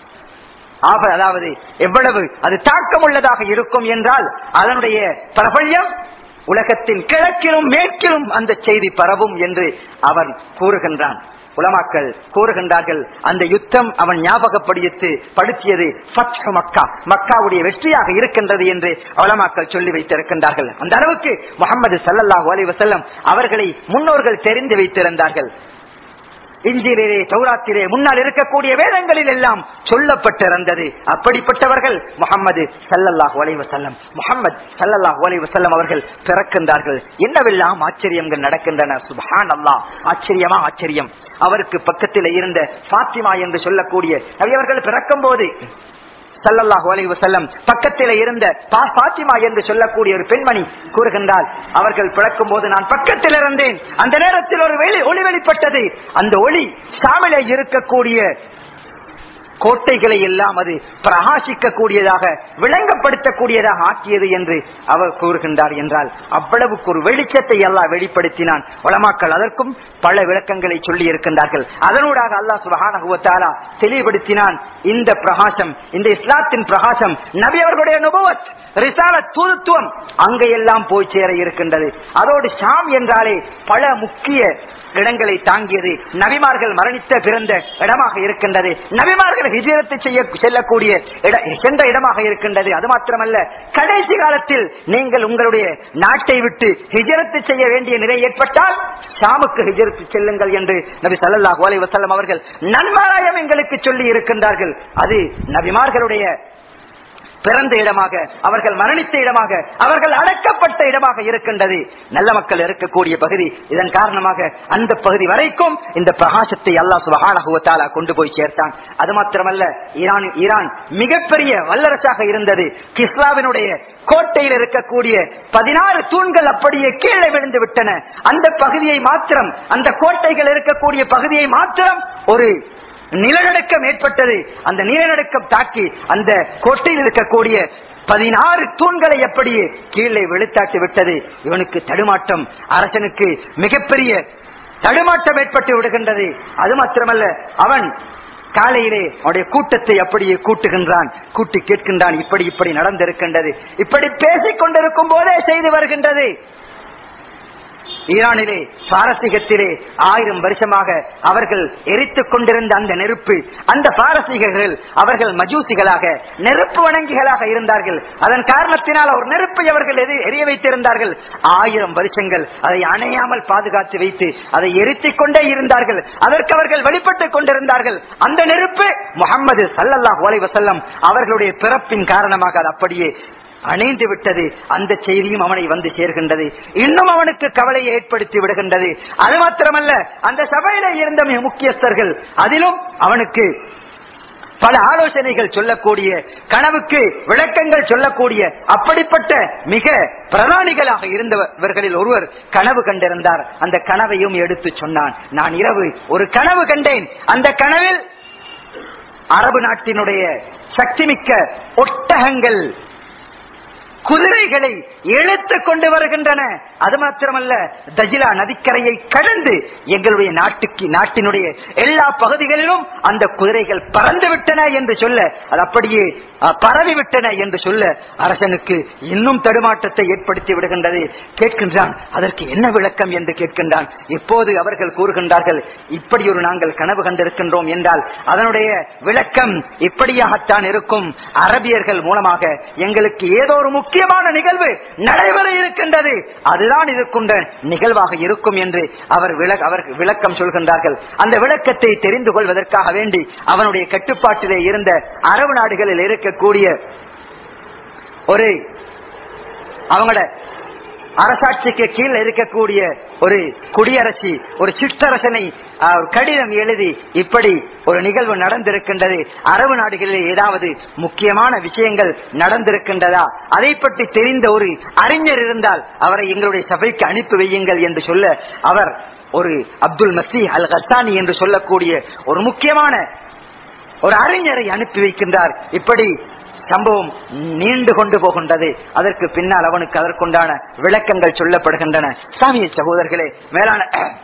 ஆப- அதாவது எவ்வளவு அது தாக்கமுள்ளதாக இருக்கும் என்றால் அதனுடைய பிரபல்யம் உலகத்தின் கிழக்கிலும் மேற்கிலும் அந்த செய்தி பரவும் என்று அவன் கூறுகின்றான் உலமாக்கள் கூறுகின்றார்கள் அந்த யுத்தம் அவன் ஞாபகப்படுத்தி படுத்தியது ஃபத்ஹு மக்கா மக்காவுடைய வெற்றியாக இருக்கின்றது என்று உலமாக்கள் சொல்லி வைத்திருக்கின்றார்கள் அந்த அளவுக்கு முகமது சல்லல்லாஹு அலைஹி வஸல்லம் அவர்களை முன்னோர்கள் தெரிந்து வைத்திருந்தார்கள் இஞ்சிலே சௌராத்திலே முன்னால் இருக்கக்கூடிய வேதங்களில் எல்லாம் சொல்லப்பட்டிருந்தது அப்படிப்பட்டவர்கள் முகம்மது சல்லல்லாஹு அலைஹி வஸல்லம் முகம்மது சல்லல்லாஹு அலைஹி வஸல்லம் அவர்கள் பிறக்கின்றார்கள் என்னவெல்லாம் ஆச்சரியங்கள் நடக்கின்றன சுபஹான் அல்லாஹ் ஆச்சரியமா ஆச்சரியம் அவருக்கு பக்கத்தில் இருந்த பாத்திமா என்று சொல்லக்கூடிய நபி அவர்கள் பிறக்கும் போது சல்லல்லாஹு அலைஹி வஸல்லம் பக்கத்தில் இருந்த பா- பாத்திமா என்று சொல்லக்கூடிய ஒரு பெண்மணி கூறுகின்றால் அவர்கள் பிறக்கும் போது நான் பக்கத்தில் இருந்தேன் அந்த நேரத்தில் ஒரு வெளி ஒளி வெளிப்பட்டது அந்த ஒளி சாமிலே இருக்கக்கூடிய கோட்டைகளை எல்லாம் அது பிரகாசிக்க கூடியதாக விளங்கப்படுத்தக்கூடியதாக ஆக்கியது என்று அவர் கூறுகின்றார் என்றால் அவ்வளவுக்கு ஒரு வெளிச்சத்தை எல்லாம் வெளிப்படுத்தினான் உலமாக்கள் அதற்கும் பல விளக்கங்களை சொல்லி இருக்கின்றார்கள் அதனூடாக அல்லாஹ் சுபஹானஹுவத்தாலா தெளிவுபடுத்தினான் இந்த பிரகாசம் இந்த இஸ்லாத்தின் பிரகாசம் நபி அவர்களுடைய நுபவத் ரிசால தூதுத்துவம் அங்கெல்லாம் போய் சேர இருக்கின்றது அதோடு ஷாம் என்றாலே பல முக்கிய இடங்களை தாங்கியது நபிமார்கள் மரணித்த பிறந்த இடமாக இருக்கின்றது நபிமார்கள் ஹிஜரத்து செய்ய செல்லக்கூடிய இட- சென்ற இடமாக இருக்கின்றது அது மாத்திரமல்ல கடைசி காலத்தில் நீங்கள் உங்களுடைய நாட்டை விட்டு ஹிஜரத்து செய்ய வேண்டிய நிலை ஏற்பட்டால் ஷாமுக்கு ஹிஜரத்து செல்லுங்கள் என்று நபி ஸல்லல்லாஹு அலைஹி வஸல்லம் அவர்கள் நன்மாராயம் எங்களுக்கு சொல்லி இருக்கின்றார்கள் அது நபிமார்களுடைய பிறந்த இடமாக அவர்கள் மரணித்த இடமாக அவர்கள் அடக்கப்பட்ட இடமாக இருக்கின்றது நல்ல மக்கள் இருக்கக்கூடிய பகுதி இதன் காரணமாக அந்த பகுதி வரைக்கும் இந்த பிரகாசத்தை அல்லாஹ் சுபஹானஹுவத்தாலா கொண்டு போய் சேர்த்தான் அது மாத்திரமல்ல ஈரான் ஈரான் மிகப்பெரிய வல்லரசாக இருந்தது கிஸ்லாவினுடைய கோட்டையில் இருக்கக்கூடிய பதினாறு தூண்கள் அப்படியே கீழே விழுந்து விட்டன அந்த பகுதியை மாத்திரம் அந்த கோட்டைகள் இருக்கக்கூடிய பகுதியை மாத்திரம் ஒரு நிலநடுக்கம் ஏற்பட்டது அந்த நிலநடுக்கம் தாக்கி அந்த கோட்டையில் இருக்கக்கூடிய பதினாறு தூண்களை அப்படியே கீழே வெளுத்தாட்டி விட்டது இவனுக்கு தடுமாட்டம் அரசனுக்கு மிகப்பெரிய தடுமாட்டம் ஏற்பட்டு விடுகின்றது அது மாத்திரமல்ல அவன் காலையிலே அவனுடைய கூட்டத்தை அப்படியே கூட்டுகின்றான் கூட்டி கேட்கின்றான் இப்படி இப்படி நடந்திருக்கின்றது இப்படி பேசிக் கொண்டிருக்கும் போதே செய்து வருகின்றது ஈரானிலே பாரசீகத்திலே ஆயிரம் வருஷமாக அவர்கள் எரித்துக் கொண்டிருந்த அந்த நெருப்பு அந்த பாரசீகர்கள் அவர்கள் மஜூசிகளாக நெருப்பு வணங்கிகளாக இருந்தார்கள் அதன் காரணத்தினால் ஒரு நெருப்பை அவர்கள் எரி- எரிய வைத்திருந்தார்கள் ஆயிரம் வருஷங்கள் அதை அணையாமல் பாதுகாத்து வைத்து அதை எரித்துக் கொண்டே இருந்தார்கள் அதற்கு அவர்கள் வெளிப்பட்டுக் கொண்டிருந்தார்கள் அந்த நெருப்பு முகம்மது சல்லல்லாஹு அலைஹி வஸல்லம் அவர்களுடைய பிறப்பின் காரணமாக அது அப்படியே அணைந்து விட்டது அந்த செய்தியும் அவனை வந்து சேர்கின்றது இன்னும் அவனுக்கு கவலையை ஏற்படுத்தி விடுகின்றது அது மாத்திரமல்ல அந்த சபையில இருந்த மிக முக்கியஸ்தர்கள் அதிலும் அவனுக்கு பல ஆலோசனைகள் சொல்லக்கூடிய கனவுக்கு விளக்கங்கள் சொல்லக்கூடிய அப்படிப்பட்ட மிக பிரதானிகளாக இருந்தவர்களில் ஒருவர் கனவு கண்டிருந்தார் அந்த கனவையும் எடுத்து சொன்னான் நான் இரவு ஒரு கனவு கண்டேன் அந்த கனவில் அரபு நாட்டினுடைய சக்திமிக்க ஒட்டகங்கள் குதிரைகளை இழுத்துக் கொண்டு வருகின்றன அது மாத்திரமல்ல தஜிலா நதிக்கரையை கடந்து எங்களுடைய நாட்டுக்கு நாட்டினுடைய எல்லா பகுதிகளிலும் அந்த குதிரைகள் பறந்து விட்டன என்று சொல்ல அது அப்படியே அஹ், பரவி விட்டன என்று சொல்ல அரசனுக்கு இன்னும் தடுமாற்றத்தை ஏற்படுத்தி விடுகின்றது கேட்கின்றான் அதற்கு என்ன விளக்கம் என்று கேட்கின்றான் இப்போது அவர்கள் கூறுகின்றார்கள் இப்படி ஒரு நாங்கள் கனவு கண்டிருக்கின்றோம் என்றால் அதனுடைய விளக்கம் இப்படியாகத்தான் இருக்கும் அரபியர்கள் மூலமாக எங்களுக்கு ஏதோ ஒரு முக்கியமான நிகழ்வு நடைபெற இருக்கின்றது அதுதான் இதுக்குண்ட நிகழ்வாக இருக்கும் என்று அவர் விளக்- அவர் விளக்கம் சொல்கின்றார்கள் அந்த விளக்கத்தை தெரிந்து கொள்வதற்காக வேண்டி அவனுடைய கட்டுப்பாட்டிலே இருந்த அரபு நாடுகளில் இருக்கக்கூடிய ஒரு அவங்களோட அரசாட்சிக்கு கீழ் இருக்கக்கூடிய ஒரு குடியரசி ஒரு சிற்றரசனை ஆஹ், ஒரு கடிதம் எழுதி இப்படி ஒரு நிகழ்வு நடந்திருக்கின்றது அரபு நாடுகளில் ஏதாவது முக்கியமான விஷயங்கள் நடந்திருக்கின்றதா அதை பற்றி தெரிந்த ஒரு அறிஞர் இருந்தால் அவரை எங்களுடைய சபைக்கு அனுப்பி வையுங்கள் என்று சொல்ல அவர் ஒரு அப்துல் மசி அல் கத்தானி என்று சொல்லக்கூடிய ஒரு முக்கியமான ஒரு அறிஞரை அனுப்பி வைக்கின்றார் இப்படி சம்பவம் நீண்டு கொண்டு போகின்றது அதற்கு பின்னால் அவனுக்கு அதற்குண்டான விளக்கங்கள் சொல்லப்படுகின்றன சாமிய சகோதரர்களே மேலான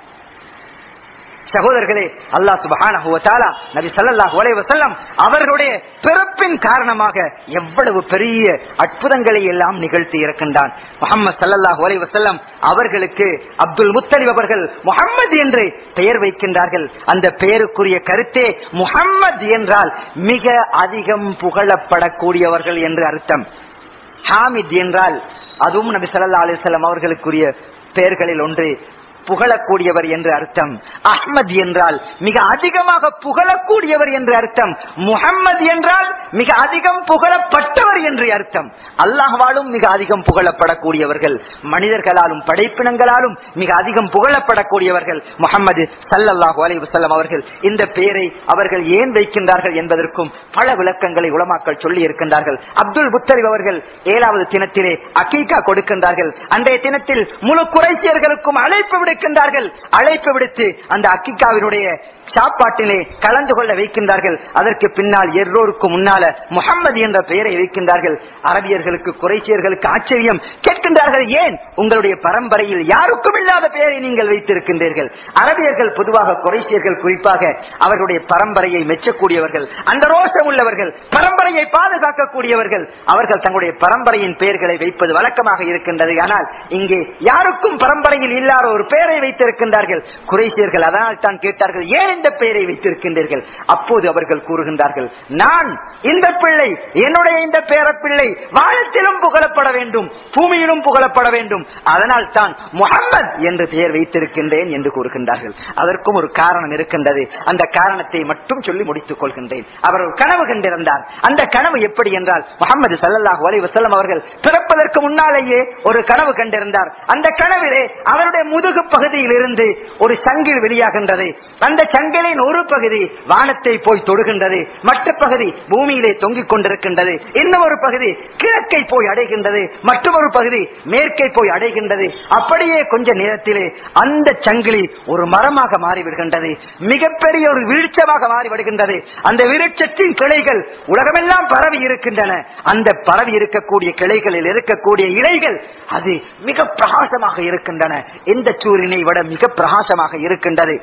சகோதரர்களே அல்லாஹ் சுபஹானஹு வ தஆலா நபி ஸல்லல்லாஹு அலைஹி வஸல்லம் அவர்களுடைய பிறப்பின் காரணமாக எவ்வளவு பெரிய அற்புதங்களை எல்லாம் நிகழ்த்தி இருக்கின்றான் முஹம்மது ஸல்லல்லாஹு அலைஹி வஸல்லம் அவர்களுக்கு அப்துல் முத்தலிப் அவர்கள் முஹம்மது என்று பெயர் வைக்கின்றார்கள் அந்த பெயருக்குரிய கருத்தே முஹம்மது என்றால் மிக அதிகம் புகழப்படக்கூடியவர்கள் என்று அர்த்தம் ஹாமித் என்றால் அதுவும் நபி ஸல்லல்லாஹு அலைஹி வஸல்லம் அவர்களுக்குரிய பெயர்களில் ஒன்று புகழக்கூடியவர் என்று அர்த்தம் அஹ்மத் என்றால் மிக அதிகமாக புகழக்கூடியவர் என்று அர்த்தம் முஹம்மது என்றால் மிக அதிகம் புகழப்பட்டவர் என்று அர்த்தம் அல்லாஹ்வாலும் மிக அதிகம் புகழப்படக்கூடியவர்கள் மனிதர்களாலும் படைப்பினங்களாலும் மிக அதிகம் புகழப்படக்கூடியவர்கள் முஹம்மது சல்லல்லாஹு அலைஹி வஸல்லம் அவர்கள் இந்த பெயரை அவர்கள் ஏன் வைக்கின்றார்கள் என்பதற்கும் பல விளக்கங்களை உலமாக்கள் சொல்லி இருக்கின்றார்கள் அப்துல் புத்தலிப் அவர்கள் ஏழாவது தினத்திலே அகீகா கொடுக்கின்றார்கள் அன்றைய தினத்தில் முழு குறைசியர்களுக்கும் அழைப்பு விடுக்கின்றார்கள் அழைப்பு விடுத்து அந்த அக்கிகாவினுடைய சாப்பாட்டிலே கலந்து கொள்ள வைக்கின்றார்கள் அதற்கு பின்னால் எல்லோருக்கும் முன்னால முகம்மது என்ற பெயரை வைக்கின்றார்கள் அரபியர்களுக்கு குறைசியர்களுக்கு ஆச்சரியம் கேட்கின்றார்கள் ஏன் உங்களுடைய பரம்பரையில் யாருக்கும் இல்லாத பெயரை நீங்கள் வைத்திருக்கின்றீர்கள் அரபியர்கள் பொதுவாக குறைசியர்கள் குறிப்பாக அவர்களுடைய பரம்பரையை மெச்சக்கூடியவர்கள் அந்த ரோஷம் உள்ளவர்கள் பரம்பரையை பாதுகாக்கக்கூடியவர்கள் அவர்கள் தங்களுடைய பரம்பரையின் பெயர்களை வைப்பது வழக்கமாக இருக்கின்றது ஆனால் இங்கே யாருக்கும் பரம்பரையில் இல்லாத ஒரு பெயரை வைத்திருக்கின்றார்கள் குறைசியர்கள் அதனால் தான் கேட்டார்கள் ஏன் இந்த பெயரை வைத்திருக்கின்றீர்கள் அப்போது அவர்கள் கூறுகின்றார்கள் நான் இந்த பிள்ளை என்னுடைய இந்த பேர பிள்ளை வானத்திலும் புகழப்பட வேண்டும் பூமியிலும் புகழப்பட வேண்டும் அதனால் தான் முகம்மது என்று பெயர் வைத்திருக்கின்றேன் என்று கூறுகின்றார்கள் அதற்கும் ஒரு காரணம் இருக்கின்றது அந்த காரணத்தை மட்டும் சொல்லி முடித்துக் கொள்கின்றேன் அவர் ஒரு கனவு கண்டிருந்தார் அந்த கனவு எப்படி என்றால் முகமது சல்லல்லாஹு அலைஹி வஸல்லம் அவர்கள் பிறப்பதற்கு முன்னாலேயே ஒரு கனவு கண்டிருந்தார் அந்த கனவிலே அவருடைய முதுகு பகுதியிலிருந்து ஒரு சங்கில் வெளியாகின்றது அந்த சங்கிலின் ஒரு பகுதி வானத்தை போய் தொடுகின்றது மற்ற பகுதி பூமியிலே தொங்கிக் கொண்டிருக்கின்றது இன்னும் ஒரு பகுதி கிழக்கை போய் அடைகின்றது மற்றொரு பகுதி மேற்கை போய் அடைகின்றது அப்படியே கொஞ்ச நேரத்திலே அந்த சங்கிலி ஒரு மரமாக மாறிவிடுகின்றது மிகப்பெரிய ஒரு விருட்சமாக மாறிவிடுகின்றது அந்த விருட்சத்தின் கிளைகள் உலகமெல்லாம் பரவி இருக்கின்றன அந்த பரவி இருக்கக்கூடிய கிளைகளில் இருக்கக்கூடிய இலைகள் அது மிக பிரகாசமாக இருக்கின்றன எந்த சூரியனை விட மிக பிரகாசமாக இருக்கின்றது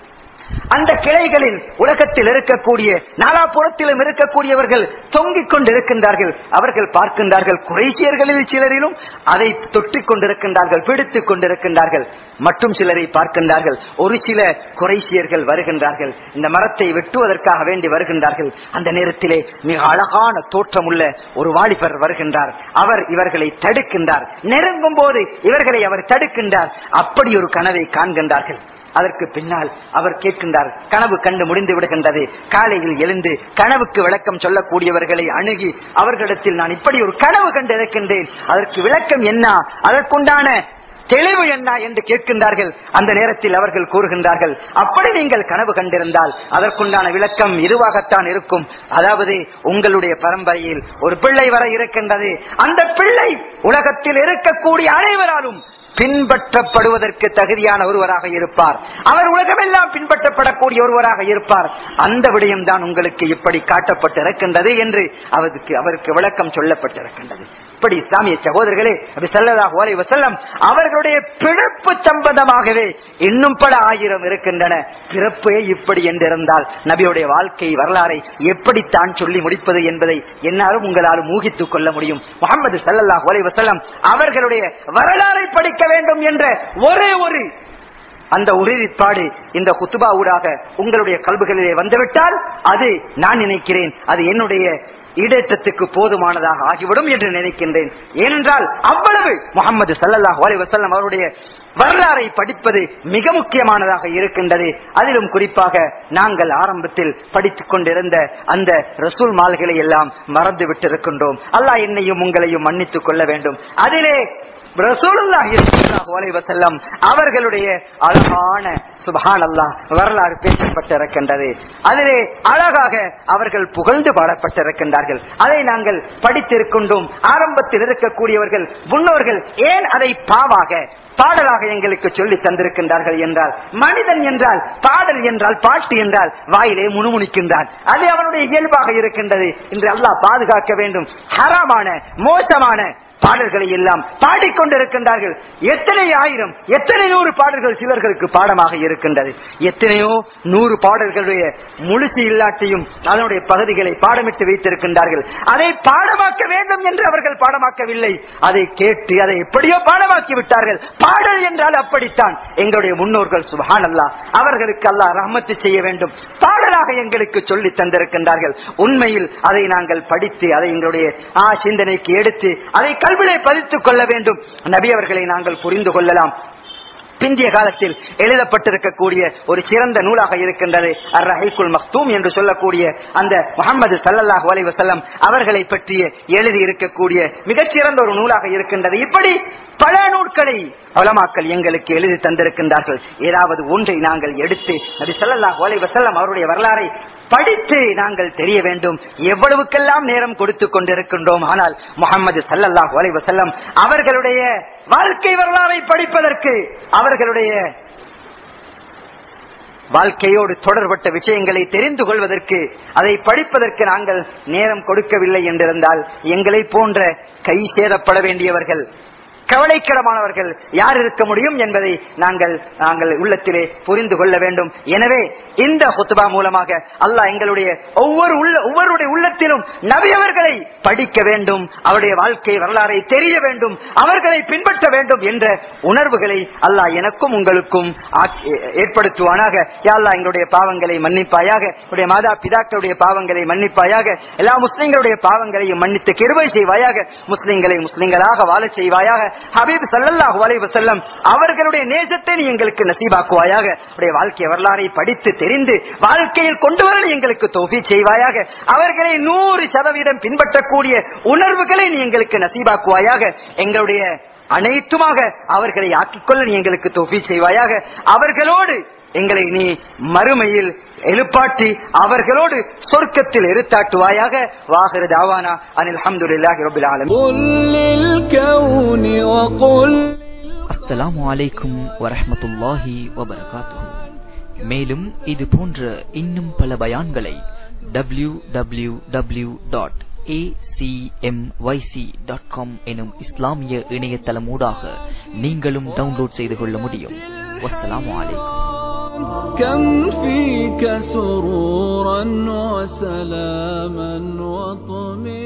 அந்த கிளைகளில் உலகத்தில் இருக்கக்கூடிய நாலாபுறத்திலும் இருக்கக்கூடியவர்கள் தொங்கிக் கொண்டிருக்கின்றார்கள் அவர்கள் பார்க்கின்றார்கள் குறைசியர்களில் சிலரிலும் அதை தொட்டிக் கொண்டிருக்கின்றார்கள் பிடித்துக் கொண்டிருக்கின்றார்கள் மற்றும் சிலரை பார்க்கின்றார்கள் ஒரு சில குறைசியர்கள் வருகின்றார்கள் இந்த மரத்தை வெட்டுவதற்காக வேண்டி வருகின்றார்கள் அந்த நேரத்திலே மிக அழகான தோற்றமுள்ள ஒரு வாலிபர் வருகின்றார் அவர் இவர்களை தடுக்கின்றார் நெருங்கும் போது இவர்களை அவர் தடுக்கின்றார் அப்படி ஒரு கனவை காண்கின்றார்கள் அதற்கு பின்னால் அவர் கேட்கின்றார் கனவு கண்டு முடிந்து விடுகின்றது காலையில் எழுந்து கனவுக்கு விளக்கம் சொல்லக்கூடியவர்களை அணுகி அவர்களிடத்தில் நான் இப்படி ஒரு கனவு கண்டு இருக்கின்றேன் அதற்கு விளக்கம் என்ன அதற்குண்டான தெளிவு என்ன என்று கேட்கின்றார்கள் அந்த நேரத்தில் அவர்கள் கூறுகின்றார்கள் அப்படி நீங்கள் கனவு கண்டிருந்தால் அதற்குண்டான விளக்கம் இதுவாகத்தான் இருக்கும் அதாவது உங்களுடைய பரம்பரையில் ஒரு பிள்ளை வர இருக்கின்றது அந்த பிள்ளை உலகத்தில் இருக்கக்கூடிய அனைவராலும் பின்பற்றப்படுவதற்கு தகுதியான ஒருவராக இருப்பார் அவர் உலகமெல்லாம் பின்பற்றப்படக்கூடிய ஒருவராக இருப்பார் அந்த விடயம் தான் உங்களுக்கு இப்படி காட்டப்பட்டிருக்கின்றது என்று அவருக்கு அவருக்கு விளக்கம் சொல்லப்பட்டிருக்கின்றது இப்படி இஸ்லாமிய சகோதரர்களே அப்படி செல்லதாக ஓலை வசல்லம் அவர்களுடைய பிறப்பு சம்பந்தமாகவே இன்னும் பல ஆயிரம் இருக்கின்றன பிறப்பே இப்படி என்றிருந்தால் நபியுடைய வாழ்க்கை வரலாறை எப்படித்தான் சொல்லி முடிப்பது என்பதை என்னாலும் உங்களாலும் ஊகித்துக் கொள்ள முடியும் முகமது சல்லல்லாஹ் ஓலை வசல்லம் அவர்களுடைய வரலாறை படிக்க வேண்டும் என்ற ஒரே ஒரு அந்த உறுதிப்பாடு இந்த குத்துபா ஊடாக உங்களுடைய கல்விகளிலே வந்துவிட்டால் அது நான் நினைக்கிறேன் அது என்னுடைய ஈடேற்றத்துக்கு போதுமானதாக ஆகிவிடும் என்று நினைக்கின்றேன் ஏனென்றால் அவ்வளவு முகமது சல்லல்லாஹ் அலி வசல்லம் அவருடைய வரலாறை படிப்பது மிக முக்கியமானதாக இருக்கின்றது அதிலும் குறிப்பாக நாங்கள் ஆரம்பத்தில் படித்துக் கொண்டிருந்த அந்த ரசூல் மால்களை எல்லாம் மறந்து விட்டிருக்கின்றோம் அல்லாஹ் என்னையும் உங்களையும் மன்னித்துக் கொள்ள வேண்டும் அதிலே செல்லம் அவர்களுடைய அழகான சுபஹான் அல்லாஹ் வரலாறு பேசப்பட்டிருக்கின்றது அதிலே அழகாக அவர்கள் புகழ்ந்து பாடப்பட்டிருக்கின்றார்கள் அதை நாங்கள் படித்திருக்கின்றோம் ஆரம்பத்தில் இருக்கக்கூடியவர்கள் முன்னோர்கள் ஏன் அதை பாவாக பாடலாக எங்களுக்கு சொல்லி தந்திருக்கின்றார்கள் என்றால் மனிதன் என்றால் பாடல் என்றால் பாட்டு என்றால் வாயிலே முணுமுணிக்கின்றான் அது அவனுடைய இயல்பாக இருக்கின்றது என்று அல்லாஹ் பாதுகாக்க வேண்டும் ஹராமான மோசமான பாடல்களை எல்லாம் பாடிக்கொண்டிருக்கின்றார்கள் எத்தனை ஆயிரம் எத்தனை நூறு பாடல்கள் சிலர்களுக்கு பாடமாக இருக்கின்றது எத்தனையோ நூறு பாடல்களுடைய முழுசு இல்லாட்டியும் அதனுடைய பகுதிகளை பாடமிட்டு வைத்திருக்கின்றார்கள் அதை பாடமாக்க வேண்டும் என்று அவர்கள் பாடமாக்கவில்லை அதை கேட்டு அதை எப்படியோ பாடமாக்கி விட்டார்கள் பாடல் என்றால் அப்படித்தான் எங்களுடைய முன்னோர்கள் சுபான் அல்லா அவர்களுக்கு அல்லாஹ் ரஹமத்து செய்ய வேண்டும் பாடலாக எங்களுக்கு சொல்லி தந்திருக்கின்றார்கள் உண்மையில் அதை நாங்கள் படித்து அதை எங்களுடைய ஆ சிந்தனைக்கு எடுத்து அதை கல்வியை பதித்துக் கொள்ள வேண்டும் நபி அவர்களை நாங்கள் புரிந்து கொள்ளலாம் பிந்திய காலத்தில் எழுதப்பட்டிருக்கக்கூடிய ஒரு சிறந்த நூலாக இருக்கின்றது அர் ரஹீக்குல் மக்தூம் என்று சொல்லக்கூடிய அந்த முகமது சல்லல்லாஹ் அலை வசல்லம் அவர்களை பற்றிய எழுதி இருக்கக்கூடிய மிகச்சிறந்த ஒரு நூலாக இருக்கின்றது இப்படி பல நூல்களை அவலமாக்கள் எங்களுக்கு எழுதி தந்திருக்கின்றார்கள் ஏதாவது ஒன்றை நாங்கள் எடுத்து நபி சல்லல்லாஹ் அலை வசல்லம் அவருடைய வரலாறை படித்து நாங்கள் தெரிய வேண்டும் எவ்வளவுக்கெல்லாம் நேரம் கொடுத்து கொண்டிருக்கின்றோம் ஆனால் முகமது சல்லல்லாஹ் அலை வசல்லம் அவர்களுடைய வாழ்க்கை வரலாறை படிப்பதற்கு அவர்களுடைய வாழ்க்கையோடு தொடர்பட்ட விஷயங்களை தெரிந்து கொள்வதற்கு அதை படிப்பதற்கு நாங்கள் நேரம் கொடுக்கவில்லை என்றிருந்தால் எங்களை போன்ற கை சேதப்பட வேண்டியவர்கள் கவலைக்கிடமானவர்கள் யார் இருக்க முடியும் என்பதை நாங்கள் நாங்கள் உள்ளத்திலே புரிந்து கொள்ள வேண்டும் எனவே இந்த ஹுத்துபா மூலமாக அல்லாஹ் எங்களுடைய ஒவ்வொரு உள்ள ஒவ்வொருடைய உள்ளத்திலும் நபியவர்களை படிக்க வேண்டும் அவருடைய வாழ்க்கை வரலாறை தெரிய வேண்டும் அவர்களை பின்பற்ற வேண்டும் என்ற உணர்வுகளை அல்லாஹ் எனக்கும் உங்களுக்கும் ஏற்படுத்துவானாக யாழ்லா எங்களுடைய பாவங்களை மன்னிப்பாயாக என்னுடைய மாதா பிதாக்களுடைய பாவங்களை மன்னிப்பாயாக எல்லா முஸ்லிம்களுடைய பாவங்களையும் மன்னித்து கிருபை செய்வாயாக முஸ்லிம்களை முஸ்லிம்களாக வாழ செய்வாயாக ஹபீப் சல்லல்லாஹு அலைஹி வஸல்லம் அவர்களுடைய நேசத்தை நீ எங்களுக்கு நசீபாக்குவாயாக உடைய வாழ்க்கை வரலாறை படித்து தெரிந்து வாழ்க்கையில் கொண்டு வர நீ எங்களுக்கு தோஃபி செய்வாயாக அவர்களை நூறு சதவீதம் பின்பற்றக்கூடிய உணர்வுகளை நீ எங்களுக்கு நசீபாக்குவாயாக எங்களுடைய அனைத்துமாக அவர்களை ஆக்கிக்கொள்ள நீ எங்களுக்கு தொஃபி செய்வாயாக அவர்களோடு எங்களை நீ மறுமையில் எழுப்பாட்டி அவர்களோடு சொர்க்கத்தில் எருத்தாட்டுவாயாக வாகர தாவானா அனில் அஹமதுல்லாஹி ரபில் ஆலமீன் قل للكون وقل அஸ்ஸலாமு அலைக்கும் வரஹ்மத்துல்லாஹி வபரகாத்துஹு மேலும் இது போன்ற இன்னும் பல பயான்களை W W W dot dot com எனும் இஸ்லாமிய இணையதளம் ஊடாக நீங்களும் டவுன்லோட் செய்து கொள்ள முடியும் வஸ்ஸலாமு அலைக்கும் كم فيك سرورا وسلاما وطمئنا